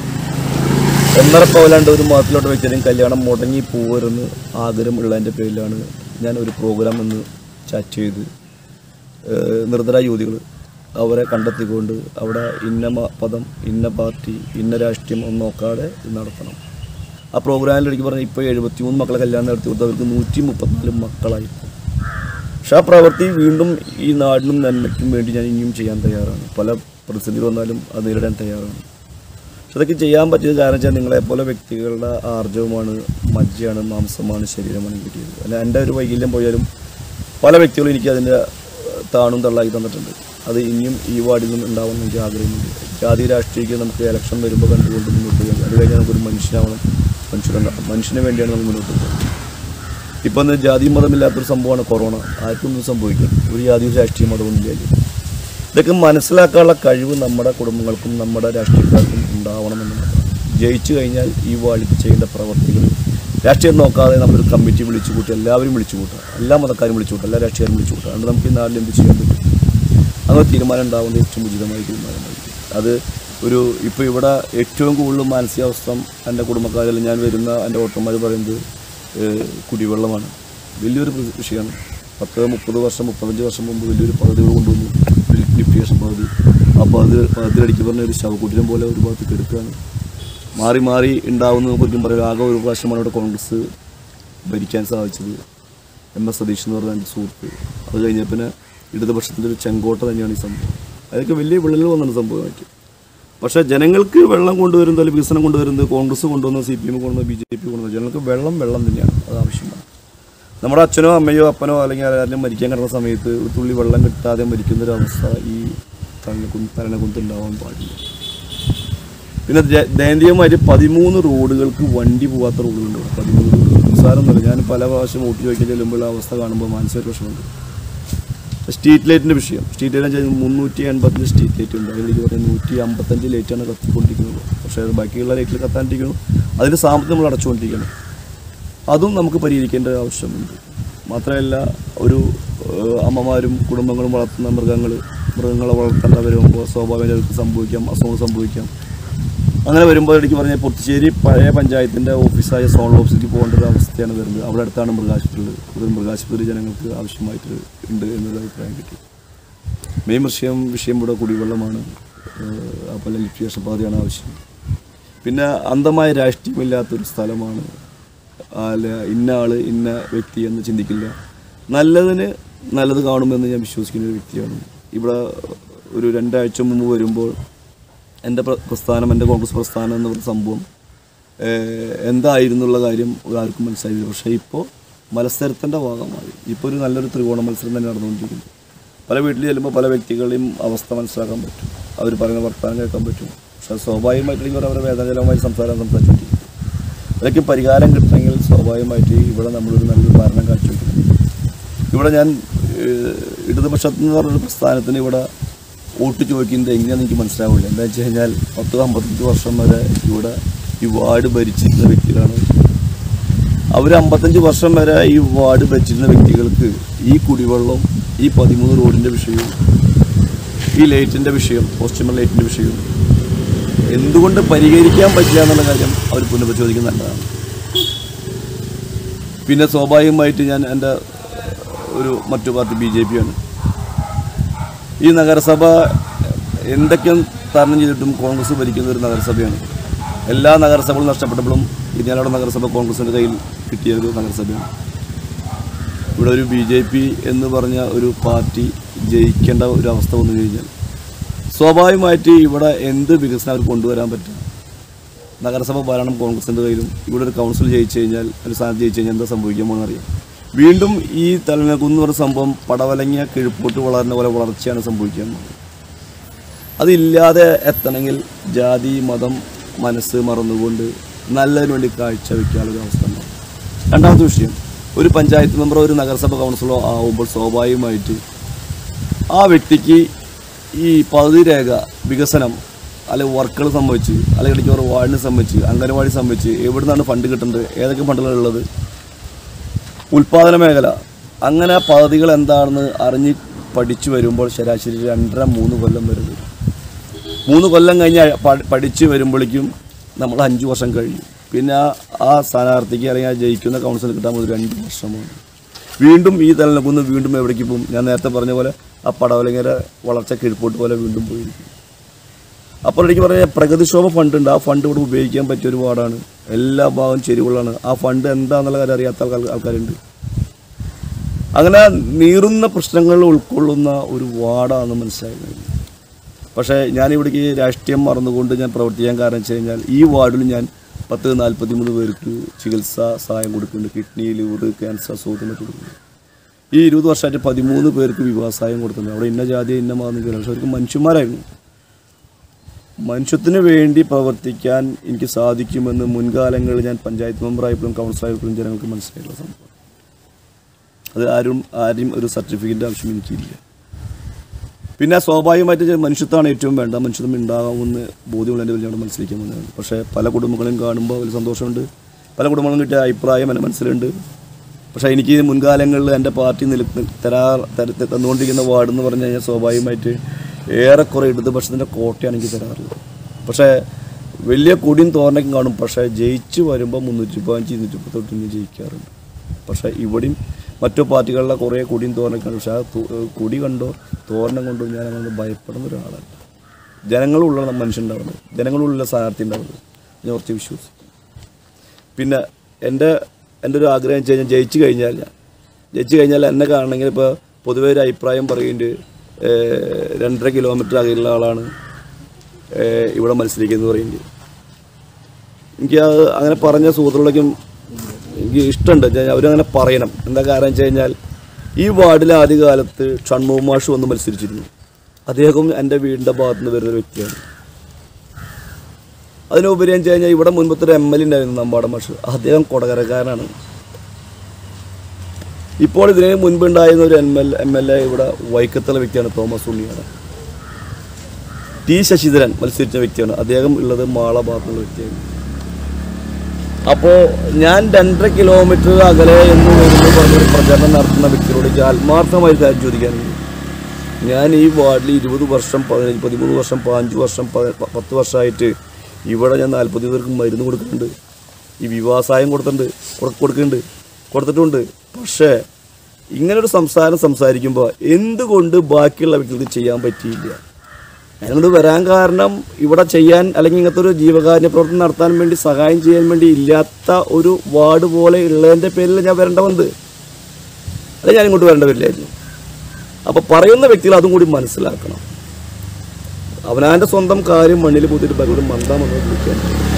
ഒന്നര പവലാണ്ട് ഒരു മാസത്തിലോട്ട് വ്യക്തിയുടെയും കല്യാണം മുടങ്ങി പോകരുന്ന് ആഗ്രഹം ഉള്ളതിൻ്റെ പേരിലാണ് ഞാൻ ഒരു പ്രോഗ്രാം എന്ന് ചാറ്റ് ചെയ്ത് ഏഹ് നിർദ്ധരായ യുവതികൾ അവരെ കണ്ടെത്തിക്കൊണ്ട് അവിടെ ഇന്ന മ- പദം ഇന്ന പാർട്ടി ഇന്ന രാഷ്ട്രീയം ഒന്നും നോക്കാതെ ഇത് നടത്തണം ആ പ്രോഗ്രാമിൽ എനിക്ക് പറഞ്ഞാൽ ഇപ്പോൾ എഴുപത്തിമൂന്ന് മക്കളെ കല്യാണം നടത്തി കൊടുത്തവർക്ക് നൂറ്റി മുപ്പത്തിനാല് മക്കളായി പക്ഷെ ആ പ്രവൃത്തി വീണ്ടും ഈ നാടിനും നന്മയ്ക്കും വേണ്ടി ഞാൻ ഇനിയും ചെയ്യാൻ തയ്യാറാണ് പല പ്രതിസന്ധി വന്നാലും അത് നേരിടാൻ തയ്യാറാണ് പക്ഷെ അതൊക്കെ ചെയ്യാൻ പറ്റിയത് കാരണം വെച്ചാൽ നിങ്ങളെപ്പോലെ വ്യക്തികളുടെ ആർജവമാണ് മജ്ജയാണ് മാംസമാണ് ശരീരമാണ് കിട്ടിയത് അല്ല എൻ്റെ ഒരു വൈകല്യം പോയാലും പല വ്യക്തികളും എനിക്ക് അതിൻ്റെ താണും തള്ളാക്കി തന്നിട്ടുണ്ട് അത് ഇനിയും ഈ വാർഡിൽ നിന്നും ഉണ്ടാവണം എനിക്ക് ആഗ്രഹമുണ്ട് ജാതി രാഷ്ട്രീയക്ക് നമുക്ക് ഇലക്ഷൻ വരുമ്പോൾ കണ്ടുകൊണ്ട് മുന്നോട്ട് പോകാം അത് കഴിഞ്ഞാൽ നമുക്കൊരു മനുഷ്യനാവണം മനുഷ്യരുടെ മനുഷ്യന് വേണ്ടിയാണ് നമ്മൾ മുന്നോട്ട് പോകുന്നത് ഇപ്പം ഇന്ന് ജാതി മതമില്ലാത്തൊരു സംഭവമാണ് കൊറോണ ആർക്കും ഒന്നും സംഭവിക്കും ഒരു ജാതി രാഷ്ട്രീയ മതമൊന്നും ഇല്ല ഇതൊക്കെ മനസ്സിലാക്കാനുള്ള കഴിവ് നമ്മുടെ കുടുംബങ്ങൾക്കും നമ്മുടെ രാഷ്ട്രീയക്കാർക്കും ഉണ്ടാവണമെന്ന് മാത്രമാണ് ജയിച്ചു കഴിഞ്ഞാൽ ഈ വാളിക്ക് ചെയ്യേണ്ട പ്രവർത്തികൾ രാഷ്ട്രീയം നോക്കാതെ നമ്മളൊരു കമ്മിറ്റി വിളിച്ചു കൂട്ടി എല്ലാവരും വിളിച്ചു കൂട്ടുക എല്ലാ മതക്കാരും വിളിച്ചു കൂട്ടുക എല്ലാ രാഷ്ട്രീയക്കാരും വിളിച്ചു കൂട്ടുക അതുകൊണ്ട് നമുക്ക് ഈ നാട്ടിൽ എന്ത് ചെയ്യാൻ പറ്റും അങ്ങനെ തീരുമാനം ഉണ്ടാവേണ്ട ഏറ്റവും ഉചിതമായ തീരുമാനമായിരിക്കും അത് ഒരു ഇപ്പോൾ ഇവിടെ ഏറ്റവും കൂടുതൽ മാനസികാവസ്ഥ എൻ്റെ കുടുംബക്കാരിൽ ഞാൻ വരുന്ന എൻ്റെ ഓട്ടന്മാർ പറയുന്നത് ഏഹ്, കുടിവെള്ളമാണ് വലിയൊരു പ്ര- വിഷയമാണ് പത്ത് മുപ്പത് വർഷം മുപ്പത്തഞ്ച് വർഷം മുമ്പ് വലിയൊരു പദ്ധതികൾ കൊണ്ടുവന്നു ലിഫ്റ്റിയേഷൻ പദ്ധതി അപ്പോൾ അത് പദ്ധതിയടിക്ക് പറഞ്ഞ ഒരു ശവകുടീരം പോലെ ഒരു ഭാഗത്ത് കെടുക്കുകയാണ് മാറി മാറി ഉണ്ടാവുന്ന നമുക്കൊരിക്കും പറയാം ആകെ ഒരു പ്രാവശ്യമാണ് ഇവിടെ കോൺഗ്രസ് ഭരിക്കാൻ സാധിച്ചത് എം എസ് സതീഷ് എന്ന് പറഞ്ഞ എൻ്റെ സുഹൃത്ത് അത് കഴിഞ്ഞ പിന്നെ ഇടതുപക്ഷത്തിൻ്റെ ഒരു ചെങ്കോട്ട തന്നെയാണ് ഈ സംഭവം അതൊക്കെ വലിയ വിള്ളൽ വന്നാണ് സംഭവമായിട്ട് പക്ഷേ ജനങ്ങൾക്ക് വെള്ളം കൊണ്ടുവരുന്നത് അല്ലെങ്കിൽ വികസനം കൊണ്ടുവരുന്നത് കോൺഗ്രസ് കൊണ്ടുവന്ന സി പി എം കൊണ്ടുവന്ന ബി ജെ പി കൊണ്ടുവന്ന ജനങ്ങൾക്ക് വെള്ളം വെള്ളം തന്നെയാണ് അത് ആവശ്യമാണ് നമ്മുടെ അച്ഛനോ അമ്മയോ അപ്പനോ അല്ലെങ്കിൽ ആരെങ്കിലും മരിക്കാൻ കിടക്കുന്ന സമയത്ത് ഒരു തുള്ളി വെള്ളം കിട്ടാതെ മരിക്കുന്ന ഒരു അവസ്ഥ ഈ തലനക്കുന്ന് തലനക്കുന്ന് ഉണ്ടാവാൻ പാടില്ല പിന്നെ ദ- ദയനീയമായിട്ട് പതിമൂന്ന് റോഡുകൾക്ക് വണ്ടി പോകാത്ത റോഡുകളുണ്ട് ഇവിടെ. പതിമൂന്ന് റോഡുകൾ നിസ്സാരമൊന്നുമല്ല ഞാൻ പല പ്രാവശ്യം വോട്ട് ചോദിക്കാൻ ചെല്ലുമ്പോൾ അവസ്ഥ കാണുമ്പോൾ മാനസിക പ്രശ്നമുണ്ട് സ്ട്രീറ്റ് ലൈറ്റിൻ്റെ വിഷയം സ്ട്രീറ്റ് ലൈറ്റ് വെച്ചാൽ മുന്നൂറ്റി എൺപത്തഞ്ച് സ്ട്രീറ്റ് ലൈറ്റ് ഉണ്ട് അതിലേക്ക് പറയുന്നത് നൂറ്റി അമ്പത്തഞ്ച് ലൈറ്റാണ് കത്തിക്കൊണ്ടിരിക്കുന്നത് പക്ഷേ അത് ബാക്കിയുള്ള ലൈറ്റിൽ കത്താണ്ടിരിക്കുന്നു അതിന് സാമ്പത്തികം നമ്മൾ അടച്ചുകൊണ്ടിരിക്കണം അതും നമുക്ക് പരിഹരിക്കേണ്ട ആവശ്യമുണ്ട് മാത്രമല്ല ഒരു ഏഹ്, അമ്മമാരും കുടുംബങ്ങളും വളർത്തുന്ന മൃഗങ്ങൾ മൃഗങ്ങളെ വളർത്തേണ്ട വരുമ്പോൾ സ്വാഭാവികമായിട്ട് അവർക്ക് സംഭവിക്കാം അസുഖങ്ങൾ സംഭവിക്കാം അങ്ങനെ വരുമ്പോൾ എനിക്ക് പറഞ്ഞാൽ പൊത്തുശ്ശേരി പഴയ പഞ്ചായത്തിൻ്റെ ഓഫീസായ സോൺ ഓഫീസിലേക്ക് പോകേണ്ട ഒരു അവസ്ഥയാണ് വരുന്നത് അവിടെ അടുത്താണ് മൃഗാശുപത്രി ഉള്ളത് ഒരു മൃഗാശുപത്രി ജനങ്ങൾക്ക് ആവശ്യമായിട്ട് ഉണ്ട് എന്നൊരു അഭിപ്രായം കിട്ടി മെയിൻ വിഷയം വിഷയം ഇവിടെ കുടിവെള്ളമാണ് ഏഹ്, അപ്പോൾ ലിഫ്റ്റിയേഷൻ പദ്ധതിയാണ് ആവശ്യം പിന്നെ അന്ധമായ രാഷ്ട്രീയമില്ലാത്തൊരു സ്ഥലമാണ് അല്ല ഇന്ന ആള് ഇന്ന വ്യക്തി എന്ന് ചിന്തിക്കില്ല നല്ലതിന് നല്ലത് കാണുമെന്ന് ഞാൻ വിശ്വസിക്കുന്ന ഒരു വ്യക്തിയാണ് ഇവിടെ ഒരു രണ്ടാഴ്ച മുമ്പ് വരുമ്പോൾ എൻ്റെ പ്ര- പ്രസ്ഥാനം എൻ്റെ കോൺഗ്രസ് പ്രസ്ഥാനം എന്ന് പറഞ്ഞ സംഭവം ഏഹ്, എന്തായിരുന്നുള്ള കാര്യം ആർക്കും മനസ്സിലായില്ല പക്ഷേ ഇപ്പോൾ മത്സരത്തിൻ്റെ ഭാഗമായി ഇപ്പോൾ ഒരു നല്ലൊരു ത്രികോണ മത്സരം തന്നെ നടന്നുകൊണ്ടിരിക്കുന്നു പല വീട്ടിൽ ചെല്ലുമ്പോൾ പല വ്യക്തികളെയും അവസ്ഥ മനസ്സിലാക്കാൻ പറ്റും അവർ പറയുന്ന വർത്തമാനം കേൾക്കാൻ പറ്റും പക്ഷേ സ്വാഭാവികമായിട്ടുണ്ടെങ്കിൽ അവർ അവരുടെ വേദനജലമായി സംസാരം സംസാരിച്ചുകൊണ്ടിരിക്കും അതൊക്കെ പരിഹാരം കിട്ടണമെങ്കിൽ സ്വാഭാവികമായിട്ട് ഇവിടെ നമ്മളൊരു നല്ലൊരു ഭരണം കാഴ്ചവെക്കണം ഇവിടെ ഞാൻ ഏഹ്, ഇടതുപക്ഷത്ത് എന്ന് പറഞ്ഞൊരു പ്രസ്ഥാനത്തിന് ഇവിടെ വോട്ട് ചോദിക്കുന്നത് എങ്ങനെയാണെന്ന് എനിക്ക് മനസ്സിലാവില്ല എന്താ വെച്ച് കഴിഞ്ഞാൽ പത്ത് അമ്പത്തഞ്ച് വർഷം വരെ ഇവിടെ ഈ വാർഡ് ഭരിച്ചിരുന്ന വ്യക്തികളാണ് അവർ അമ്പത്തഞ്ച് വർഷം വരെ ഈ വാർഡ് ഭരിച്ചിരുന്ന വ്യക്തികൾക്ക് ഈ കുടിവെള്ളം ഈ പതിമൂന്ന് റോഡിൻ്റെ വിഷയവും ഈ ലൈറ്റിൻ്റെ വിഷയം പോസ്റ്റ്മർ ലൈറ്റിൻ്റെ വിഷയവും എന്തുകൊണ്ട് പരിഹരിക്കാൻ പറ്റില്ല എന്നുള്ള കാര്യം അവർ പുനഃപരിശോധിക്കുന്നത് നല്ലതാണ് പിന്നെ സ്വാഭാവികമായിട്ട് ഞാൻ എൻ്റെ ഒരു മറ്റു പാർട്ടി ബി ജെ പി ആണ് ഈ നഗരസഭ എന്തൊക്കെ തരണം ചെയ്തിട്ടും കോൺഗ്രസ് ഭരിക്കുന്ന ഒരു നഗരസഭയാണ് എല്ലാ നഗരസഭകളും നഷ്ടപ്പെട്ടപ്പോഴും ഇരിഞ്ഞാലക്കുട നഗരസഭ കോൺഗ്രസിൻ്റെ കയ്യിൽ കിട്ടിയ ഒരു നഗരസഭയാണ് ഇവിടെ ഒരു ബി ജെ പി എന്ന് പറഞ്ഞ ഒരു പാർട്ടി ജയിക്കേണ്ട ഒരു അവസ്ഥ വന്നു കഴിഞ്ഞാൽ സ്വാഭാവികമായിട്ട് ഇവിടെ എന്ത് വികസനം അവർക്ക് കൊണ്ടുവരാൻ പറ്റും നഗരസഭ ഭരണം കോൺഗ്രസിൻ്റെ കയ്യിലും ഇവിടെ ഒരു കൗൺസിൽ ജയിച്ചു കഴിഞ്ഞാൽ ഒരു സ്ഥാനത്ത് ജയിച്ചു കഴിഞ്ഞാൽ എന്താ സംഭവിക്കാൻ അറിയാം വീണ്ടും ഈ തലനകുന്ന് പറഞ്ഞ സംഭവം പടവലങ്ങിയ കിഴപ്പോട്ട് വളരുന്ന പോലെ വളർച്ചയാണ് സംഭവിക്കാൻ പോകുന്നത് അതില്ലാതെ എത്തണമെങ്കിൽ ജാതി മതം മനസ്സ് മറന്നുകൊണ്ട് നല്ലതിന് വേണ്ടി കാഴ്ചവെക്കാനുള്ള അവസ്ഥ ഉണ്ടാവും രണ്ടാമത്തെ വിഷയം ഒരു പഞ്ചായത്ത് മെമ്പറോ ഒരു നഗരസഭ കൗൺസിലോ ആവുമ്പോൾ സ്വാഭാവികമായിട്ട് ആ വ്യക്തിക്ക് ഈ പകുതി രേഖ വികസനം അല്ലെങ്കിൽ വർക്കുകൾ സംബന്ധിച്ച് അല്ലെങ്കിൽ ഇടയ്ക്ക് ഒരു വാർഡിനെ സംബന്ധിച്ച് അംഗനവാടി സംബന്ധിച്ച് എവിടെ നിന്നാണ് ഫണ്ട് കിട്ടുന്നത് ഏതൊക്കെ ഫണ്ടുകളുള്ളത് ഉൽപാദന മേഖല അങ്ങനെ പദ്ധതികൾ എന്താണെന്ന് അറിഞ്ഞ് പഠിച്ചു വരുമ്പോൾ ശരാശരി രണ്ടര മൂന്ന് കൊല്ലം വരെ വരും മൂന്ന് കൊല്ലം കഴിഞ്ഞ് പ- പഠിച്ച് വരുമ്പോഴേക്കും നമ്മൾ അഞ്ച് വർഷം കഴിയും പിന്നെ ആ- ആ സ്ഥാനാർത്ഥിക്ക് അല്ലെങ്കിൽ ആ ജയിക്കുന്ന കൗൺസിൽ കിട്ടാൻ ഒരു രണ്ട് വർഷമാണ് വീണ്ടും ഈ തലനകുന്ന് വീണ്ടും എവിടേക്ക് പോകും ഞാൻ നേരത്തെ പറഞ്ഞ പോലെ ആ പടവലങ്ങര വളർച്ച കീഴ്പോട്ട് പോലെ വീണ്ടും പോയിരിക്കും അപ്പോൾ എനിക്ക് പറഞ്ഞ പ്രഗതിക്ഷോഭ ഫണ്ട് ഉണ്ട് ആ ഫണ്ട് ഇവിടെ ഉപയോഗിക്കാൻ പറ്റിയ ഒരു വാർഡാണ് എല്ലാ ഭാഗവും ചെരിവുകളാണ് ആ ഫണ്ട് എന്താണെന്നുള്ള കാര്യം അറിയാത്ത ആൾക്കാർ ആൾക്കാരുണ്ട് അങ്ങനെ നീറുന്ന പ്രശ്നങ്ങൾ ഉൾക്കൊള്ളുന്ന ഒരു വാർഡാണെന്ന് മനസ്സിലായി പക്ഷേ ഞാൻ ഇവിടേക്ക് രാഷ്ട്രീയം മറന്നുകൊണ്ട് ഞാൻ പ്രവർത്തിക്കാൻ കാരണം വെച്ച് കഴിഞ്ഞാൽ ഈ വാർഡിൽ ഞാൻ പത്ത് നാൽപ്പത്തി മൂന്ന് പേർക്ക് ചികിത്സാ സഹായം കൊടുക്കുന്നുണ്ട് കിഡ്നി ലിവർ ക്യാൻസർ അസുഖത്തിന് കൊടുക്കുന്നുണ്ട് ഈ ഇരുപത് വർഷമായിട്ട് പതിമൂന്ന് പേർക്ക് വിവാഹ സഹായം കൊടുക്കുന്നുണ്ട് അവിടെ ഇന്ന ജാതി ഇന്ന മതം പക്ഷെ അവർക്ക് മനുഷ്യന്മാരായിരുന്നു മനുഷ്യത്തിന് വേണ്ടി പ്രവർത്തിക്കാൻ എനിക്ക് സാധിക്കുമെന്ന് മുൻകാലങ്ങളിൽ ഞാൻ പഞ്ചായത്ത് മെമ്പറായപ്പോഴും കൗൺസിലായപ്പോഴും ജനങ്ങൾക്ക് മനസ്സിലായിട്ടുള്ള സംഭവം അത് ആരും ആരും ഒരു സർട്ടിഫിക്കറ്റ് ആവശ്യം എനിക്കില്ല പിന്നെ സ്വാഭാവികമായിട്ട് ഞാൻ മനുഷ്യത്വമാണ് ഏറ്റവും വേണ്ട മനുഷ്യത്വം ഉണ്ടാകുമെന്ന് ബോധ്യമുള്ള എൻ്റെ വലിയ മനസ്സിലേക്ക് വന്നതാണ് പക്ഷേ പല കുടുംബങ്ങളെയും കാണുമ്പോൾ വലിയ സന്തോഷമുണ്ട് പല കുടുംബങ്ങളും കിട്ടിയ അഭിപ്രായം എൻ്റെ മനസ്സിലുണ്ട് പക്ഷേ എനിക്ക് മുൻകാലങ്ങളിൽ എൻ്റെ പാർട്ടി നില തരാ തര- തന്നുകൊണ്ടിരിക്കുന്ന വാർഡ് എന്ന് പറഞ്ഞു കഴിഞ്ഞാൽ സ്വാഭാവികമായിട്ട് ഏറെക്കുറെ ഇടതുപക്ഷത്തിൻ്റെ കോട്ടയാണ് എനിക്ക് തരാറുള്ളത് പക്ഷേ വലിയ കൊടിയും തോരനൊക്കെ കാണും പക്ഷേ ജയിച്ച് വരുമ്പോൾ മുന്നൂറ്റി പതിനഞ്ച് ഇരുന്നൂറ്റി മുപ്പത്തൊട്ട് ഇങ്ങനെ ജയിക്കാറുണ്ട് പക്ഷേ ഇവിടെയും മറ്റു പാർട്ടികളിലെ കുറേ കൊടിയും തോരനൊക്കെ കാണും പക്ഷേ ആ തു- കൊടി കണ്ടോ തോരണം കൊണ്ടോ ഞാൻ അങ്ങനെ ഭയപ്പെടുന്ന ഒരാളല്ല ജനങ്ങളുള്ള മനുഷ്യനുണ്ടാവുന്നത് ജനങ്ങളുള്ള സ്ഥാനാർത്ഥി ഉണ്ടാവുന്നത് ഞാൻ കുറച്ച് വിശ്വസിക്കും പിന്നെ എൻ്റെ എൻ്റെ ഒരു ആഗ്രഹം വെച്ച് കഴിഞ്ഞാൽ ജയിച്ചു കഴിഞ്ഞാൽ ഞാൻ ജയിച്ചു കഴിഞ്ഞാൽ എന്നെ കാണണമെങ്കിൽ ഇപ്പോൾ പൊതുവേ ഒരു അഭിപ്രായം പറയുന്നുണ്ട് ഏഹ്, രണ്ടര കിലോമീറ്റർ അകലുള്ള ആളാണ് ഏഹ്, ഇവിടെ മത്സരിക്കുന്നത് പറയുന്നത് എനിക്ക് അത് അങ്ങനെ പറഞ്ഞ സുഹൃത്തുക്കളേക്കും എനിക്ക് ഇഷ്ടമുണ്ട് ഞാൻ അവരങ്ങനെ പറയണം എന്താ കാരണം വെച്ച് കഴിഞ്ഞാൽ ഈ വാർഡിൽ ആദ്യകാലത്ത് ഷൺമുഖ മാഷ് വന്ന് മത്സരിച്ചിരുന്നു അദ്ദേഹം എൻ്റെ വീടിൻ്റെ ഭാഗത്ത് നിന്ന് വരുന്ന ഒരു വ്യക്തിയാണ് അതിനുപരി എന്ന് വെച്ച് കഴിഞ്ഞാൽ ഇവിടെ മുൻപത്തെ ഒരു എം എൽ എ ഉണ്ടായിരുന്നു നമ്പാട മാഷ് അദ്ദേഹം കൊടകരക്കാരനാണ് ഇപ്പോൾ ഇതിന് മുൻപുണ്ടായിരുന്ന ഒരു M L M L A ഇവിടെ വൈക്കത്തുള്ള വ്യക്തിയാണ് തോമസ് ഉണ്ണിയാണ് ടി ശശിധരൻ മത്സരിച്ച വ്യക്തിയാണ് അദ്ദേഹം ഉള്ളത് മാള ഭാഗത്തുള്ള വ്യക്തിയാണ് അപ്പോൾ ഞാൻ രണ്ടര കിലോമീറ്റർ അകലെ എന്ന് വരുന്ന പറഞ്ഞൊരു പ്രചരണം നടത്തുന്ന വ്യക്തിയോട് എനിക്ക് ആത്മാർത്ഥമായി കാര്യം ചോദിക്കാനുണ്ട് ഞാൻ ഈ വാർഡിൽ ഇരുപത് വർഷം പതിനഞ്ച് പതിമൂന്ന് വർഷം പതിനഞ്ച് വർഷം പ- പ- പത്ത് വർഷമായിട്ട് ഇവിടെ ഞാൻ നാൽപ്പത് പേർക്ക് മരുന്ന് കൊടുക്കുന്നുണ്ട് ഈ വിവാസായം കൊടുത്തിട്ടുണ്ട് കൊടു- കൊടുക്കുന്നുണ്ട് കൊടുത്തിട്ടുണ്ട് പക്ഷേ ഇങ്ങനൊരു സംസാരം സംസാരിക്കുമ്പോൾ എന്തുകൊണ്ട് ബാക്കിയുള്ള വ്യക്തികൾക്ക് ചെയ്യാൻ പറ്റിയില്ല ഞാനിങ്ങോട്ട് വരാൻ കാരണം ഇവിടെ ചെയ്യാൻ അല്ലെങ്കിൽ ഇങ്ങനത്തെ ഒരു ജീവകാരുണ്യ പ്രവർത്തനം നടത്താൻ വേണ്ടി സഹായം ചെയ്യാൻ വേണ്ടി ഇല്ലാത്ത ഒരു വാർഡ് പോലെ ഉള്ളതിൻ്റെ പേരിൽ ഞാൻ വരേണ്ട വന്നത് അല്ലെങ്കിൽ ഞാൻ ഇങ്ങോട്ട് വരേണ്ട വരില്ലായിരുന്നു അപ്പോൾ പറയുന്ന വ്യക്തികൾ അതും കൂടി മനസ്സിലാക്കണം അവനാൻ്റെ സ്വന്തം കാര്യം മണ്ണിൽ കൂത്തിയിട്ട് പലരും മന്ദാമെന്ന് വിളിക്കാൻ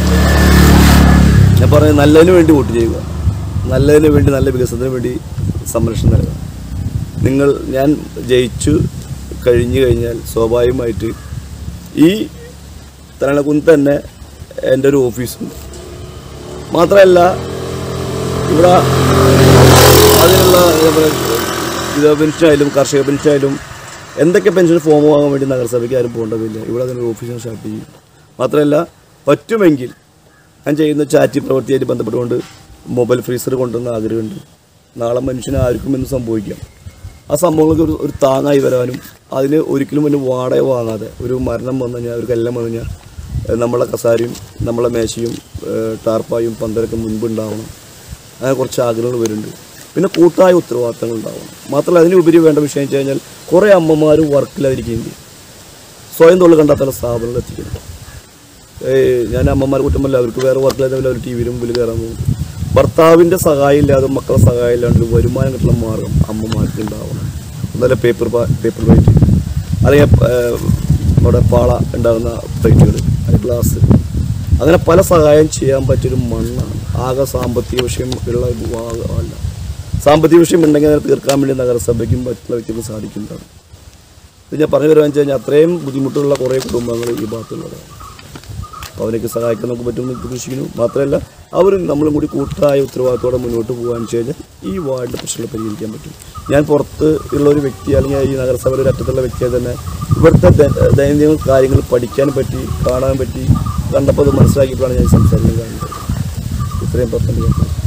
ഞാൻ പറയുന്നത് നല്ലതിന് വേണ്ടി വോട്ട് ചെയ്യുക നല്ലതിന് വേണ്ടി നല്ല വികസനത്തിന് വേണ്ടി സംരക്ഷണം നൽകുക നിങ്ങൾ ഞാൻ ജയിച്ചു കഴിഞ്ഞു കഴിഞ്ഞാൽ സ്വാഭാവികമായിട്ട് ഈ തലണക്കുന്ന് തന്നെ എൻ്റെ ഒരു ഓഫീസുണ്ട് മാത്രമല്ല ഇവിടെ അതിനുള്ള ഇതേപോലെ വിധവ പെൻഷനായാലും കർഷക പെൻഷനായാലും എന്തൊക്കെ പെൻഷൻ ഫോം വാങ്ങാൻ വേണ്ടി നഗരസഭയ്ക്ക് ആരും പോകേണ്ടതില്ല ഇവിടെ അതിനൊരു ഓഫീസിന് സ്റ്റാർട്ട് ചെയ്യും മാത്രമല്ല പറ്റുമെങ്കിൽ ഞാൻ ചെയ്യുന്ന ചാറ്റി പ്രവൃത്തിയായിട്ട് ബന്ധപ്പെട്ടുകൊണ്ട് മൊബൈൽ ഫ്രീസർ കൊണ്ടുവന്ന ആഗ്രഹമുണ്ട് നാളെ മനുഷ്യന് ആർക്കും എന്ന് സംഭവിക്കാം ആ സംഭവങ്ങൾക്ക് ഒരു ഒരു താങ്ങായി വരാനും അതിന് ഒരിക്കലും ഒരു വാടക വാങ്ങാതെ ഒരു മരണം വന്നു കഴിഞ്ഞാൽ ഒരു കല്ലം വന്നു കഴിഞ്ഞാൽ ഏഹ് നമ്മളെ കസാരയും നമ്മളെ മേശയും ഏഹ് ടാർപ്പായും പന്തലൊക്കെ മുൻപ് ഉണ്ടാവണം അങ്ങനെ കുറച്ച് ആഗ്രഹങ്ങൾ വരുന്നുണ്ട് പിന്നെ കൂട്ടായ ഉത്തരവാദിത്തങ്ങൾ ഉണ്ടാവണം മാത്രമല്ല അതിനുപരി വേണ്ട വിഷയം വെച്ച് കഴിഞ്ഞാൽ കുറേ അമ്മമാർ വർക്കിലായിരിക്കുകയും ചെയ്യും സ്വയം തൊഴിൽ കണ്ടെത്തുന്ന സ്ഥാപനങ്ങൾ എത്തിക്കുന്നു ഏയ് ഞാൻ അമ്മമാരെ കുറ്റമല്ല അവർക്ക് വേറെ വർക്കിലായിരുന്നില്ല അവർ ടി വിയിലും മുമ്പിൽ കയറാൻ പോകും ഭർത്താവിൻ്റെ സഹായം ഇല്ലാതെ മക്കളെ സഹായം ഇല്ലാണ്ട് ഒരു വരുമാനം കിട്ടുന്ന മാർഗം അമ്മമാർക്ക് ഉണ്ടാവണം എന്നല്ല പേപ്പർ പേപ്പർ പ്ലേറ്റ് അല്ലെങ്കിൽ ഏഹ്, നമ്മുടെ പാള ഉണ്ടാകുന്ന പ്ലേറ്റുകൾ ഗ്ലാസ് അങ്ങനെ പല സഹായം ചെയ്യാൻ പറ്റിയൊരു മണ്ണാണ് ആകെ സാമ്പത്തിക വിഷയം ഉള്ള ഒരു ഭാഗമല്ല സാമ്പത്തിക വിഷയം ഉണ്ടെങ്കിൽ അതിനെ തീർക്കാൻ വേണ്ടി നഗരസഭയ്ക്കും മറ്റുള്ള വ്യക്തികൾക്കും സാധിക്കുന്നതാണ് ഇത് ഞാൻ പറഞ്ഞു വരുവാന്ന് വെച്ച് കഴിഞ്ഞാൽ അത്രയും ബുദ്ധിമുട്ടുള്ള കുറേ കുടുംബങ്ങൾ ഈ ഭാഗത്തുള്ളതാണ് അപ്പോൾ അവരൊക്കെ സഹായിക്കാൻ നമുക്ക് പറ്റുമെന്ന് പ്രതീക്ഷിക്കുന്നു മാത്രമല്ല അവർ നമ്മളും കൂടി കൂട്ടായ ഉത്തരവാദിത്തോടെ മുന്നോട്ട് പോകാൻ വെച്ച് കഴിഞ്ഞാൽ ഈ വാർഡിൻ്റെ പ്രശ്നങ്ങൾ പരിഹരിക്കാൻ പറ്റും ഞാൻ പുറത്ത് ഉള്ള ഒരു വ്യക്തി അല്ലെങ്കിൽ ഈ നഗരസഭയുടെ ഒരു അറ്റത്തുള്ള വ്യക്തിയെ തന്നെ ഇവിടുത്തെ ദ- ദൈനംദിന കാര്യങ്ങൾ പഠിക്കാൻ പറ്റി കാണാൻ പറ്റി കണ്ടപ്പോൾ അത് മനസ്സിലാക്കിയപ്പോഴാണ് ഞാൻ ഈ സംസാരിക്കാൻ കാണുന്നത് ഇത്രയും പറഞ്ഞു